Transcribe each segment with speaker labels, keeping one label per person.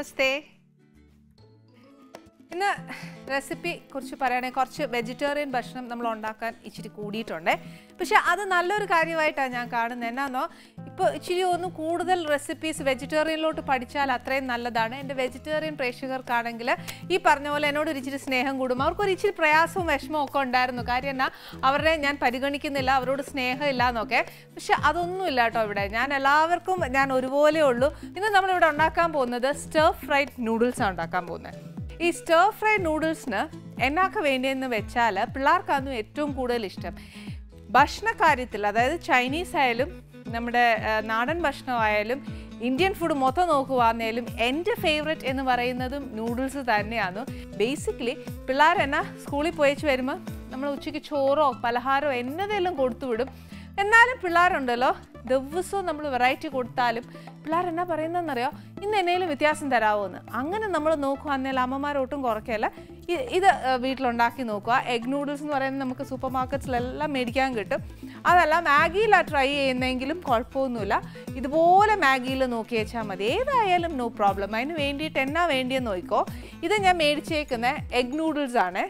Speaker 1: നമസ്തേ ഇന്ന് റെസിപ്പി കുറിച്ച് പറയുകയാണെങ്കിൽ കുറച്ച് വെജിറ്റേറിയൻ ഭക്ഷണം നമ്മൾ ഉണ്ടാക്കാൻ ഇച്ചിരി കൂടിയിട്ടുണ്ട് പക്ഷെ അത് നല്ലൊരു കാര്യമായിട്ടാണ് ഞാൻ കാണുന്നത് എന്നാന്നോ ഇപ്പോൾ ഇച്ചിരി ഒന്ന് കൂടുതൽ റെസിപ്പീസ് വെജിറ്റേറിയനിലോട്ട് പഠിച്ചാൽ അത്രയും നല്ലതാണ് എൻ്റെ വെജിറ്റേറിയൻ പ്രേക്ഷകർക്കാണെങ്കിൽ ഈ പറഞ്ഞ പോലെ എന്നോട് ഒരു ഇച്ചിരി സ്നേഹം കൂടും അവർക്കൊരു ഇച്ചിരി പ്രയാസവും വിഷമവും ഒക്കെ ഉണ്ടായിരുന്നു കാര്യം എന്നാ അവരെ ഞാൻ പരിഗണിക്കുന്നില്ല അവരോട് സ്നേഹം ഇല്ല എന്നൊക്കെ പക്ഷെ അതൊന്നുമില്ല കേട്ടോ ഇവിടെ ഞാൻ എല്ലാവർക്കും ഞാൻ ഒരുപോലെ ഉള്ളൂ ഇന്ന് നമ്മളിവിടെ ഉണ്ടാക്കാൻ പോകുന്നത് സ്റ്റർ ഫ്രൈഡ് നൂഡിൽസാണ് ഉണ്ടാക്കാൻ പോകുന്നത് ഈ സ്റ്റർ ഫ്രൈ നൂഡിൽസിന് എന്നാക്ക വേണ്ടിയെന്ന് വെച്ചാൽ പിള്ളേർക്കാണ് ഏറ്റവും കൂടുതൽ ഇഷ്ടം ഭക്ഷണ കാര്യത്തിൽ അതായത് ചൈനീസ് ആയാലും നമ്മുടെ ആ, നാടൻ ഭക്ഷണമായാലും ഇന്ത്യൻ ഫുഡ് മൊത്തം നോക്കുവാന്നേലും എൻ്റെ ഫേവറേറ്റ് എന്ന് പറയുന്നതും നൂഡിൽസ് തന്നെയാണ് ബേസിക്കലി പിള്ളേർ എന്നാ സ്കൂളിൽ പോയിച്ച് വരുമ്പോൾ നമ്മൾ ഉച്ചയ്ക്ക് ചോറോ പലഹാരമോ എന്നതെല്ലാം കൊടുത്തു വിടും എന്നാലും പിള്ളേരുണ്ടല്ലോ ദിവസവും നമ്മൾ വെറൈറ്റി കൊടുത്താലും പിള്ളേർ എന്നാ പറയുന്നതെന്നറിയോ ഇന്ന് എന്നേലും വ്യത്യാസം തരാമോ എന്ന് അങ്ങനെ നമ്മൾ നോക്കുകയാണെങ്കിൽ അമ്മമാരൊട്ടും കുറയ്ക്കല്ല ഇ- ഇത് ഏഹ്, വീട്ടിലുണ്ടാക്കി നോക്കുക എഗ് നൂഡിൽസ് എന്ന് പറയുന്നത് നമുക്ക് സൂപ്പർ മാർക്കറ്റ്സിലെല്ലാം മേടിക്കാൻ കിട്ടും അതല്ല മാഗിയിലാണ് ട്രൈ ചെയ്യുന്നെങ്കിലും കുഴപ്പമൊന്നുമില്ല ഇതുപോലെ മാഗിയിൽ നോക്കി വെച്ചാൽ മതി ഏതായാലും നോ പ്രോബ്ലം അതിന് വേണ്ടിയിട്ട് എന്നാ വേണ്ടിയെന്ന് നോക്കിക്കോ ഇത് ഞാൻ മേടിച്ചേക്കുന്ന എഗ് നൂഡിൽസ് ആണ്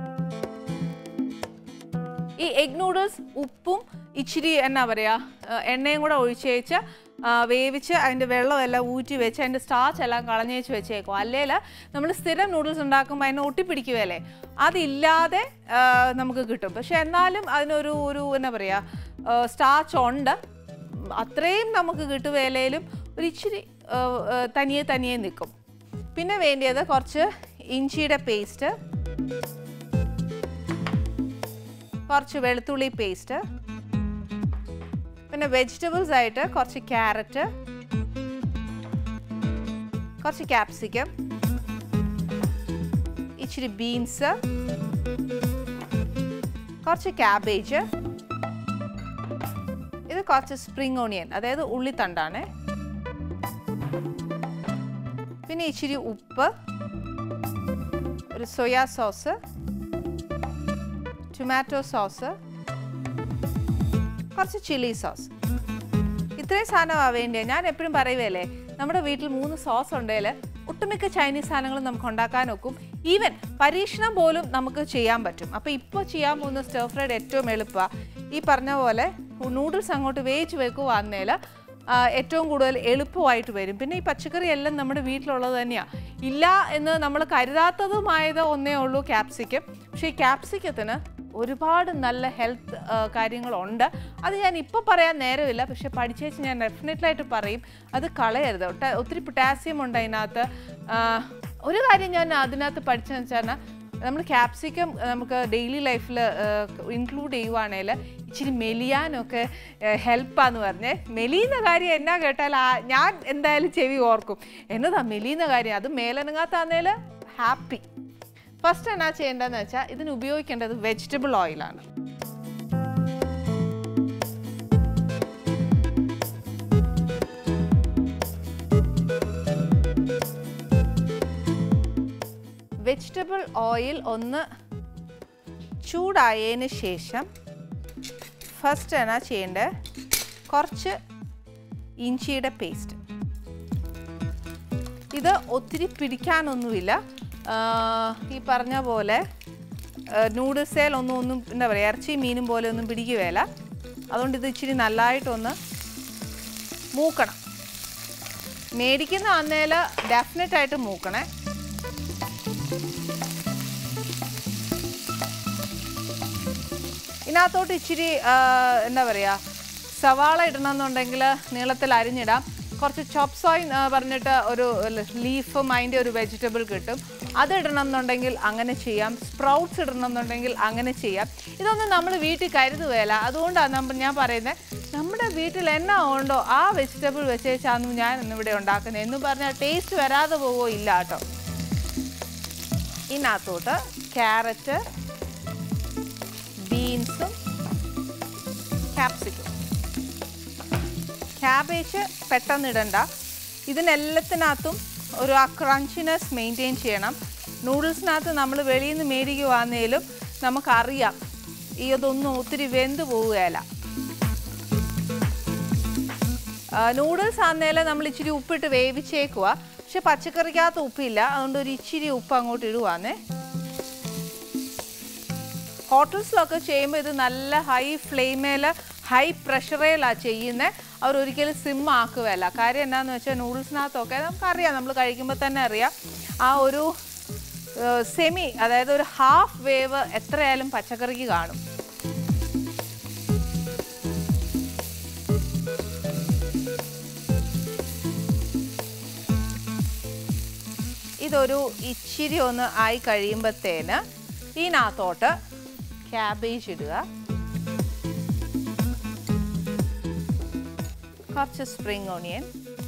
Speaker 1: ഈ എഗ് നൂഡിൽസ് ഉപ്പും ഇച്ചിരി എന്നാ പറയുക എണ്ണയും കൂടെ ഒഴിച്ച് വെച്ച് ആ, വേവിച്ച് അതിൻ്റെ വെള്ളമെല്ലാം ഊറ്റി വെച്ച് അതിൻ്റെ സ്റ്റാർച്ച് എല്ലാം കളഞ്ഞേച്ച് വെച്ചേക്കും അല്ലെങ്കിൽ നമ്മൾ സ്ഥിരം നൂഡിൽസ് ഉണ്ടാക്കുമ്പോൾ അതിനെ ഒട്ടിപ്പിടിക്കുകയല്ലേ അതില്ലാതെ ആ, നമുക്ക് കിട്ടും പക്ഷെ എന്നാലും അതിനൊരു ഒരു എന്നാ പറയുക സ്റ്റാർച്ച് ഉണ്ട് അത്രയും നമുക്ക് കിട്ടുവേലയിലും ഒരു ഇച്ചിരി ആ, ആ, തനിയെ തനിയെ നിൽക്കും പിന്നെ വേണ്ടിയത് കുറച്ച് ഇഞ്ചിയുടെ പേസ്റ്റ് കുറച്ച് വെളുത്തുള്ളി പേസ്റ്റ് പിന്നെ വെജിറ്റബിൾസ് ആയിട്ട് കുറച്ച് ക്യാരറ്റ് കുറച്ച് ക്യാപ്സിക്കം ഇച്ചിരി ബീൻസ് കുറച്ച് ക്യാബേജ് ഇത് കുറച്ച് സ്പ്രിംഗ് ഓണിയൻ അതായത് ഉള്ളിത്തണ്ടാണ് പിന്നെ ഇച്ചിരി ഉപ്പ് ഒരു സോയാ സോസ് ടൊമാറ്റോ സോസ് കുറച്ച് ചില്ലി സോസ് ഇത്രയും സാധനമാണ് വേണ്ടിയത് ഞാൻ എപ്പോഴും പറയുകയല്ലേ നമ്മുടെ വീട്ടിൽ മൂന്ന് സോസ് ഉണ്ടെങ്കിൽ ഒട്ടുമിക്ക ചൈനീസ് സാധനങ്ങളും നമുക്ക് ഉണ്ടാക്കാൻ ഒക്കും ഈവൻ പരീക്ഷണം പോലും നമുക്ക് ചെയ്യാൻ പറ്റും അപ്പോൾ ഇപ്പോൾ ചെയ്യാൻ പോകുന്ന സ്റ്റർ ഫ്രൈഡ് ഏറ്റവും എളുപ്പമാണ് ഈ പറഞ്ഞ പോലെ നൂഡിൽസ് അങ്ങോട്ട് വേവിച്ച് വെക്കുവാന്നേൽ ഏറ്റവും കൂടുതൽ എളുപ്പമായിട്ട് വരും പിന്നെ ഈ പച്ചക്കറി എല്ലാം നമ്മുടെ വീട്ടിലുള്ളത് തന്നെയാണ് ഇല്ല എന്ന് നമ്മൾ കരുതാത്തതുമായത് ഒന്നേ ഉള്ളൂ ക്യാപ്സിക്കം പക്ഷേ ഈ ക്യാപ്സിക്കത്തിന് ഒരുപാട് നല്ല ഹെൽത്ത് കാര്യങ്ങളുണ്ട് അത് ഞാൻ ഇപ്പോൾ പറയാൻ നേരമില്ല പക്ഷെ പഠിച്ചേച്ച് ഞാൻ ഡെഫിനറ്റ്ലായിട്ട് പറയും അത് കളയരുത് ഒട്ട- ഒത്തിരി പൊട്ടാസ്യം ഉണ്ട് അതിനകത്ത് ആ, ഒരു കാര്യം ഞാൻ അതിനകത്ത് പഠിച്ചതെന്ന് വെച്ചാൽ നമ്മൾ ക്യാപ്സിക്കം നമുക്ക് ഡെയിലി ലൈഫിൽ ഇൻക്ലൂഡ് ചെയ്യുവാണെങ്കിൽ ഇച്ചിരി മെലിയാനൊക്കെ ഹെൽപ്പാന്ന് പറഞ്ഞേ മെലിയുന്ന കാര്യം എന്നാ കേട്ടാൽ ആ- ഞാൻ എന്തായാലും ചെവി ഓർക്കും എന്നതാ മെലിയുന്ന കാര്യം അത് മേലനങ്ങാത്താന്നേൽ ഹാപ്പി ഫസ്റ്റ് എന്നാ ചെയ്യേണ്ടതെന്ന് വെച്ചാൽ ഇതിന് ഉപയോഗിക്കേണ്ടത് വെജിറ്റബിൾ ഓയിലാണ് വെജിറ്റബിൾ ഓയിൽ ഒന്ന് ചൂടായതിന് ശേഷം ഫസ്റ്റ് എന്നാ ചെയ്യേണ്ടത് കുറച്ച് ഇഞ്ചിയുടെ പേസ്റ്റ് ഇത് ഒത്തിരി പിടിക്കാനൊന്നുമില്ല ആ, ഈ പറഞ്ഞ പോലെ നൂഡിൽസേലൊന്നും ഒന്നും എന്താ പറയുക ഇറച്ചി മീനും പോലെ ഒന്നും പിടിക്കുകയില്ല അതുകൊണ്ട് ഇത് ഇച്ചിരി നല്ലതായിട്ടൊന്ന് മൂക്കണം മേടിക്കുന്ന അന്നേൽ ഡെഫിനറ്റ് ആയിട്ട് മൂക്കണേ ഇതിനകത്തോട്ട് ഇച്ചിരി ആ, എന്താ പറയുക സവാള ഇടണമെന്നുണ്ടെങ്കിൽ നീളത്തിൽ അരിഞ്ഞിടാം കുറച്ച് ചോപ്സോയിൻ പറഞ്ഞിട്ട് ഒരു ലീഫും അതിൻ്റെ ഒരു വെജിറ്റബിൾ കിട്ടും അത് ഇടണം എന്നുണ്ടെങ്കിൽ അങ്ങനെ ചെയ്യാം സ്പ്രൗട്ട്സ് ഇടണം എന്നുണ്ടെങ്കിൽ അങ്ങനെ ചെയ്യാം ഇതൊന്നും നമ്മൾ വീട്ടിൽ കരുതുകയില്ല അതുകൊണ്ടാണ് നമ്മൾ ഞാൻ പറയുന്നത് നമ്മുടെ വീട്ടിൽ എന്നാ ഉണ്ടോ ആ വെജിറ്റബിൾ വെച്ചേച്ചാണ് ഞാൻ ഇന്നിവിടെ ഉണ്ടാക്കുന്നത് എന്ന് പറഞ്ഞാൽ ടേസ്റ്റ് വരാതെ പോവോ ഇല്ല കേട്ടോ ഇതിനകത്തോട്ട് ക്യാരറ്റ് ബീൻസും ക്യാപ്സിക്കും ക്യാബേജ് പെട്ടെന്ന് ഇടണ്ട ഇതിനെല്ലാത്തിനകത്തും ഒരു ആ ക്രഞ്ചിനെസ് മെയിൻറ്റെയിൻ ചെയ്യണം നൂഡിൽസിനകത്ത് നമ്മൾ വെളിയിൽ നിന്ന് മേടിക്കുവാന്നേലും നമുക്കറിയാം ഈ ഇതൊന്നും ഒത്തിരി വെന്ത് പോവുകയല്ല നൂഡിൽസ് ആന്നേലും നമ്മൾ ഇച്ചിരി ഉപ്പിട്ട് വേവിച്ചേക്കുക പക്ഷെ പച്ചക്കറിക്കകത്ത് ഉപ്പില്ല അതുകൊണ്ട് ഒരു ഇച്ചിരി ഉപ്പ് അങ്ങോട്ട് ഇടുവാന്നേ ഹോട്ടൽസിലൊക്കെ ചെയ്യുമ്പോൾ ഇത് നല്ല ഹൈ ഫ്ലെയിമേൽ ഹൈ പ്രഷറേലാണ് ചെയ്യുന്നത് അവർ ഒരിക്കലും സിം ആക്കുകയല്ല കാര്യം എന്താണെന്ന് വെച്ചാൽ നൂഡിൽസിനകത്തൊക്കെ നമുക്കറിയാം നമ്മൾ കഴിക്കുമ്പോൾ തന്നെ അറിയാം ആ ഒരു സെമി അതായത് ഒരു ഹാഫ് വേവ് എത്രയായാലും പച്ചക്കറിക്ക് കാണും ഇതൊരു ഇച്ചിരി ഒന്ന് ആയി കഴിയുമ്പോഴത്തേന് ഇതിനകത്തോട്ട് ക്യാബേജ് ഇടുക കുറച്ച് സ്പ്രിംഗ് ഓണിയൻ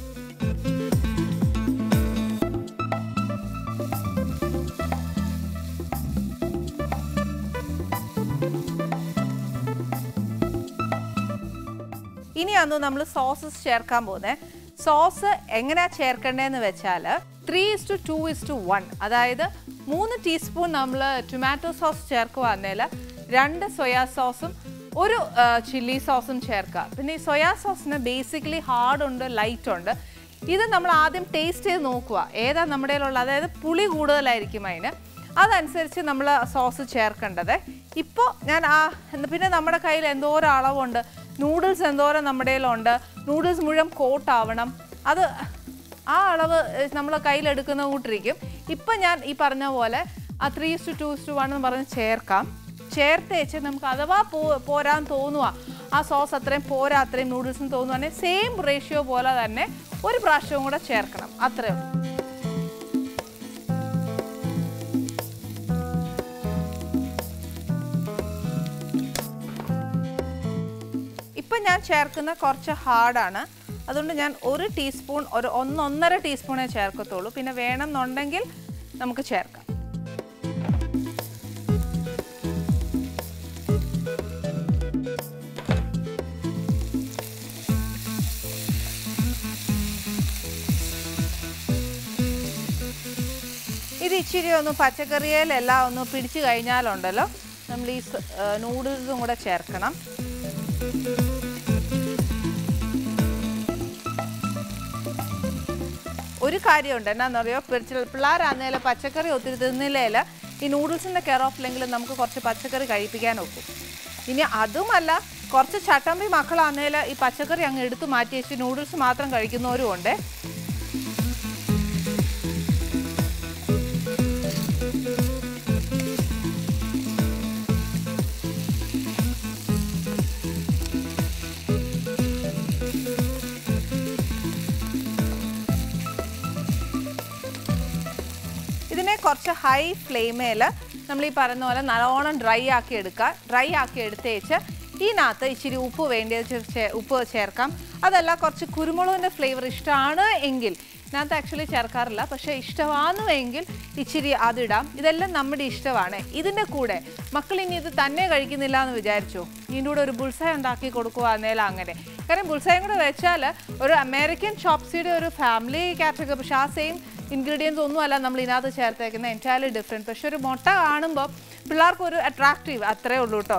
Speaker 1: ഇനിയാണ് നമ്മൾ സോസസ് ചേർക്കാൻ പോകുന്നത് സോസ് എങ്ങനെയാ ചേർക്കേണ്ടതെന്ന് വെച്ചാൽ three is to two is to one അതായത് മൂന്ന് ടീസ്പൂൺ നമ്മൾ ടൊമാറ്റോ സോസ് ചേർക്കുവാന്നേൽ രണ്ട് സോയാ സോസും ഒരു ചില്ലി സോസും ചേർക്കുക പിന്നെ ഈ സോയാ സോസിന് ബേസിക്കലി ഹാർഡ് ഉണ്ട് ലൈറ്റ് ഉണ്ട് ഇത് നമ്മൾ ആദ്യം ടേസ്റ്റ് ചെയ്ത് നോക്കുക ഏതാ നമ്മുടെ കയ്യിലുള്ള അതായത് പുളി കൂടുതലായിരിക്കും അതിന് അതനുസരിച്ച് നമ്മൾ സോസ് ചേർക്കേണ്ടത് ഇപ്പോൾ ഞാൻ ആ എന്ത് പിന്നെ നമ്മുടെ കയ്യിൽ എന്തോരം അളവുണ്ട് നൂഡിൽസ് എന്തോരം നമ്മുടെ കയ്യിലുണ്ട് നൂഡിൽസ് മുഴുവൻ കോട്ടാവണം അത് ആ അളവ് നമ്മൾ കയ്യിലെടുക്കുന്ന കൂട്ടിരിക്കും ഇപ്പം ഞാൻ ഈ പറഞ്ഞ പോലെ ആ three to two to one എന്ന് പറഞ്ഞ് ചേർക്കാം ചേർത്ത് വെച്ച് നമുക്ക് അഥവാ പോ പോരാൻ തോന്നുക ആ സോസ് അത്രയും പോരാ അത്രയും നൂഡിൽസും തോന്നുവാണെങ്കിൽ സെയിം റേഷ്യോ പോലെ തന്നെ ഒരു പ്രാവശ്യവും കൂടെ ചേർക്കണം അത്രേ ഉള്ളൂ ഇപ്പം ഞാൻ ചേർക്കുന്ന കുറച്ച് ഹാർഡാണ് അതുകൊണ്ട് ഞാൻ ഒരു ടീസ്പൂൺ ഒരു ഒന്നൊന്നര ടീസ്പൂണേ ചേർക്കത്തുള്ളൂ പിന്നെ വേണമെന്നുണ്ടെങ്കിൽ നമുക്ക് ചേർക്കാം ഇത് ഇച്ചിരി ഒന്ന് പച്ചക്കറിയിലെല്ലാം ഒന്ന് പിടിച്ചു കഴിഞ്ഞാലുണ്ടല്ലോ നമ്മൾ ഈ നൂഡിൽസും കൂടെ ചേർക്കണം ഒരു കാര്യമുണ്ട് എന്നാന്നറിയോ പിള്ളേരാന്നേലും പച്ചക്കറി ഒത്തിരി തിന്നില്ലേൽ ഈ നൂഡിൽസിൻ്റെ കെയർ ഓഫിലെങ്കിലും നമുക്ക് കുറച്ച് പച്ചക്കറി കഴിപ്പിക്കാൻ ഒക്കും ഇനി അതുമല്ല കുറച്ച് ചട്ടമ്പി മക്കളാന്നേൽ ഈ പച്ചക്കറി അങ്ങ് എടുത്തു മാറ്റി വെച്ച് നൂഡിൽസ് മാത്രം കഴിക്കുന്നവരും ഉണ്ട് ഇതിനെ കുറച്ച് ഹൈ ഫ്ലെയിമേൽ നമ്മൾ ഈ പറയുന്ന പോലെ നല്ലോണം ഡ്രൈ ആക്കി എടുക്കുക ഡ്രൈ ആക്കി എടുത്തേച്ച് ഇതിനകത്ത് ഇച്ചിരി ഉപ്പ് വേണ്ടിയത് ചേ- ഉപ്പ് ചേർക്കാം അതല്ല കുറച്ച് കുരുമുളകിൻ്റെ ഫ്ലേവർ ഇഷ്ടമാണ് എങ്കിൽ ഇതിനകത്ത് ആക്ച്വലി ചേർക്കാറില്ല പക്ഷേ ഇഷ്ടമാണെന്നുവെങ്കിൽ ഇച്ചിരി അതിടാം ഇതെല്ലാം നമ്മുടെ ഇഷ്ടമാണ് ഇതിൻ്റെ കൂടെ മക്കൾ ഇനി ഇത് തന്നെ കഴിക്കുന്നില്ല എന്ന് വിചാരിച്ചു ഇതിൻ്റെ കൂടെ ഒരു ബുൾസായ ഉണ്ടാക്കി കൊടുക്കുക അങ്ങനെ കാരണം ബുൾസായും കൂടെ വെച്ചാൽ ഒരു അമേരിക്കൻ ഷോപ്സിയുടെ ഒരു ഫാമിലി കാറ്റഗറി പക്ഷേ ആ സെയിം ഇൻഗ്രീഡിയൻസ് ഒന്നുമല്ല നമ്മൾ ഇതിനകത്ത് ചേർത്തേക്കുന്നത് എൻറ്റയർലി ഡിഫറെൻറ്റ് പക്ഷെ ഒരു മുട്ട കാണുമ്പോൾ പിള്ളേർക്ക് ഒരു അട്രാക്റ്റീവ് അത്രേ ഉള്ളൂ കേട്ടോ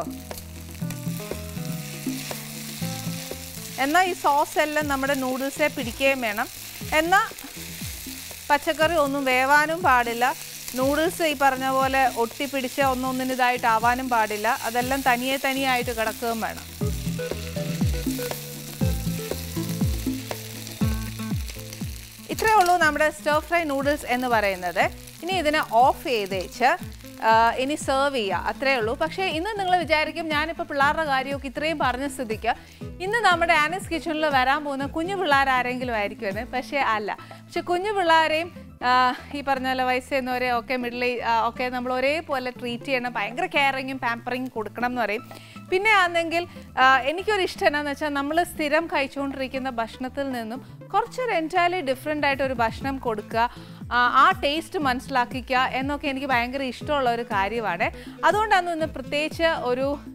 Speaker 1: എന്നാൽ ഈ സോസ് എല്ലാം നമ്മുടെ നൂഡിൽസെ പിടിക്കുകയും വേണം എന്നാൽ പച്ചക്കറി ഒന്നും വേവാനും പാടില്ല നൂഡിൽസ് ഈ പറഞ്ഞ പോലെ ഒട്ടിപ്പിടിച്ച് ഒന്നൊന്നിന് ഇതായിട്ട് ആവാനും പാടില്ല അതെല്ലാം തനിയെ തനിയായിട്ട് കിടക്കുകയും വേണം ഇത്രയേ ഉള്ളൂ നമ്മുടെ സ്റ്റർ ഫ്രൈ നൂഡിൽസ് എന്ന് പറയുന്നത് ഇനി ഇതിനെ ഓഫ് ചെയ്തേച്ച് ആ, ഇനി സെർവ് ചെയ്യുക അത്രേ ഉള്ളൂ പക്ഷേ ഇന്ന് നിങ്ങൾ വിചാരിക്കും ഞാനിപ്പോൾ പിള്ളേരുടെ കാര്യമൊക്കെ ഇത്രയും പറഞ്ഞ സ്ഥിതിക്ക് ഇന്ന് നമ്മുടെ ആനസ് കിച്ചണിൽ വരാൻ പോകുന്ന കുഞ്ഞു പിള്ളേർ ആരെങ്കിലും ആയിരിക്കുമെന്ന് പക്ഷേ അല്ല പക്ഷെ കുഞ്ഞു പിള്ളേരെയും ആ, ഈ പറഞ്ഞ പോലെ വയസ്സെന്നവരെ ഒക്കെ മിഡിൽ ഒക്കെ നമ്മൾ ഒരേപോലെ ട്രീറ്റ് ചെയ്യണം ഭയങ്കര കെയറിങ്ങും പാമ്പറിങ്ങും കൊടുക്കണം എന്ന് പറയും പിന്നെ ആണെങ്കിൽ ആ, എനിക്കൊരു ഇഷ്ടം എന്നാന്ന് വെച്ചാൽ നമ്മൾ സ്ഥിരം കഴിച്ചുകൊണ്ടിരിക്കുന്ന ഭക്ഷണത്തിൽ നിന്നും കുറച്ചൊരു എൻറ്റയർലി ഡിഫറെൻ്റ് ആയിട്ട് ഒരു ഭക്ഷണം കൊടുക്കുക ആ, ആ ടേസ്റ്റ് മനസ്സിലാക്കിക്കുക എന്നൊക്കെ എനിക്ക് ഭയങ്കര ഇഷ്ടമുള്ള ഒരു കാര്യമാണ് അതുകൊണ്ടാണ് ഇന്ന് പ്രത്യേകിച്ച് ഒരു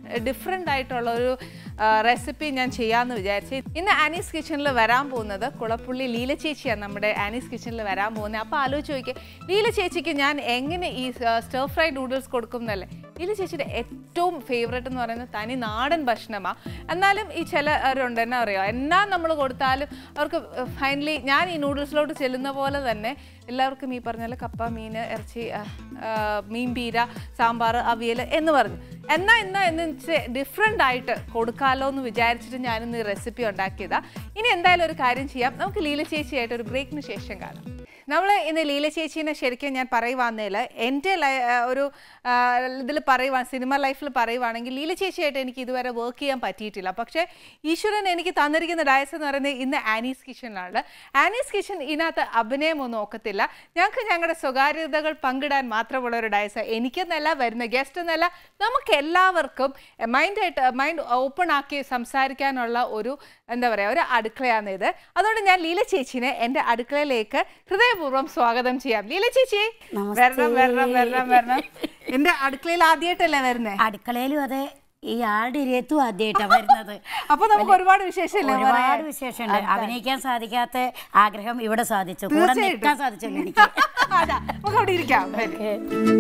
Speaker 1: ഡിഫറെൻ്റ് ആയിട്ടുള്ള ഒരു റെസിപ്പി ഞാൻ ചെയ്യാമെന്ന് വിചാരിച്ചു ഇന്ന് ആനീസ് കിച്ചണിൽ വരാൻ പോകുന്നത് കുളപ്പുള്ളി ലീല ചേച്ചിയാണ് നമ്മുടെ ആനീസ് കിച്ചണിൽ വരാൻ പോകുന്നത് അപ്പോൾ ആലോചിച്ച് നോക്കിയേ ലീല ചേച്ചിക്ക് ഞാൻ എങ്ങനെ ഈ സ്റ്റർ ഫ്രൈ നൂഡിൽസ് കൊടുക്കും എന്നല്ലേ ലീല ചേച്ചിയുടെ ഏറ്റവും ഫേവറേറ്റ് എന്ന് പറയുന്നത് തനി നാടൻ ഭക്ഷണമാണ് എന്നാലും ഈ ചിലരുണ്ട് എന്നാ പറയുക എന്നാ നമ്മൾ കൊടുത്താലും അവർക്ക് ഫൈനലി ഞാൻ ഈ നൂഡിൽസിലോട്ട് ചെല്ലുന്ന പോലെ തന്നെ എല്ലാവർക്കും ഈ പറഞ്ഞ പോലെ കപ്പ മീൻ ഇറച്ചി ആ, ആ, മീൻ പീര സാമ്പാർ അവിയൽ എന്ന് പറഞ്ഞു എന്നാ എന്നാ എന്ന് ഡിഫറെൻ്റ് ആയിട്ട് കൊടുക്കാമല്ലോ എന്ന് വിചാരിച്ചിട്ട് ഞാനിന്ന് ഈ റെസിപ്പി ഉണ്ടാക്കിയതാ ഇനി എന്തായാലും ഒരു കാര്യം ചെയ്യാം നമുക്ക് ലീല ചേച്ചിയായിട്ട് ഒരു ബ്രേക്കിന് ശേഷം കാണാം നമ്മൾ ഇന്ന് ലീല ചേച്ചീനെ ശരിക്കും ഞാൻ പറയുവാന്നേൽ എൻ്റെ ലൈ- ആ, ഒരു ഇതിൽ പറയുവാൻ സിനിമ ലൈഫിൽ പറയുവാണെങ്കിൽ ലീല ചേച്ചിയായിട്ട് എനിക്ക് ഇതുവരെ വർക്ക് ചെയ്യാൻ പറ്റിയിട്ടില്ല പക്ഷേ ഈശ്വരൻ എനിക്ക് തന്നിരിക്കുന്ന ഡയസ് എന്ന് പറയുന്നത് ഇന്ന് ആനീസ് കിച്ചണിലാണ് ആനീസ് കിച്ചൺ ഇതിനകത്ത് അഭിനയമൊന്നും ഒക്കത്തില്ല ഞങ്ങൾക്ക് ഞങ്ങളുടെ സ്വകാര്യതകൾ പങ്കിടാൻ മാത്രമുള്ള ഒരു ഡയസ് എനിക്കെന്നല്ല വരുന്ന ഗസ്റ്റ് എന്നല്ല നമുക്ക് എല്ലാവർക്കും മൈൻഡായിട്ട് മൈൻഡ് ഓപ്പൺ ആക്കി സംസാരിക്കാനുള്ള ഒരു എന്താ പറയുക ഒരു അടുക്കളയാണ് ഇത് അതുകൊണ്ട് ഞാൻ ലീല ചേച്ചിനെ എൻ്റെ അടുക്കളയിലേക്ക് ഹൃദയപൂർവ്വം സ്വാഗതം ചെയ്യാം ലീല ചേച്ചി വരണം വരണം വരണം വരണം എൻ്റെ അടുക്കളയിൽ ആദ്യമായിട്ടല്ലേ വരുന്നേ
Speaker 2: അടുക്കളയിലും അതെ ഈ ആടിരത്തും ആദ്യമായിട്ടാണ് വരുന്നത്
Speaker 1: അപ്പൊ നമുക്ക് ഒരുപാട് വിശേഷമല്ലേ
Speaker 2: ഒരുപാട് വിശേഷമുണ്ട് അഭിനയിക്കാൻ സാധിക്കാത്ത ആഗ്രഹം ഇവിടെ സാധിച്ചു കൂടെ
Speaker 1: തീർച്ചയായിട്ടും.
Speaker 2: നിൽക്കാൻ സാധിച്ചല്ലോ എനിക്ക്
Speaker 1: അതാ നമുക്ക് അവിടെ ഇരിക്കാം വരൂ.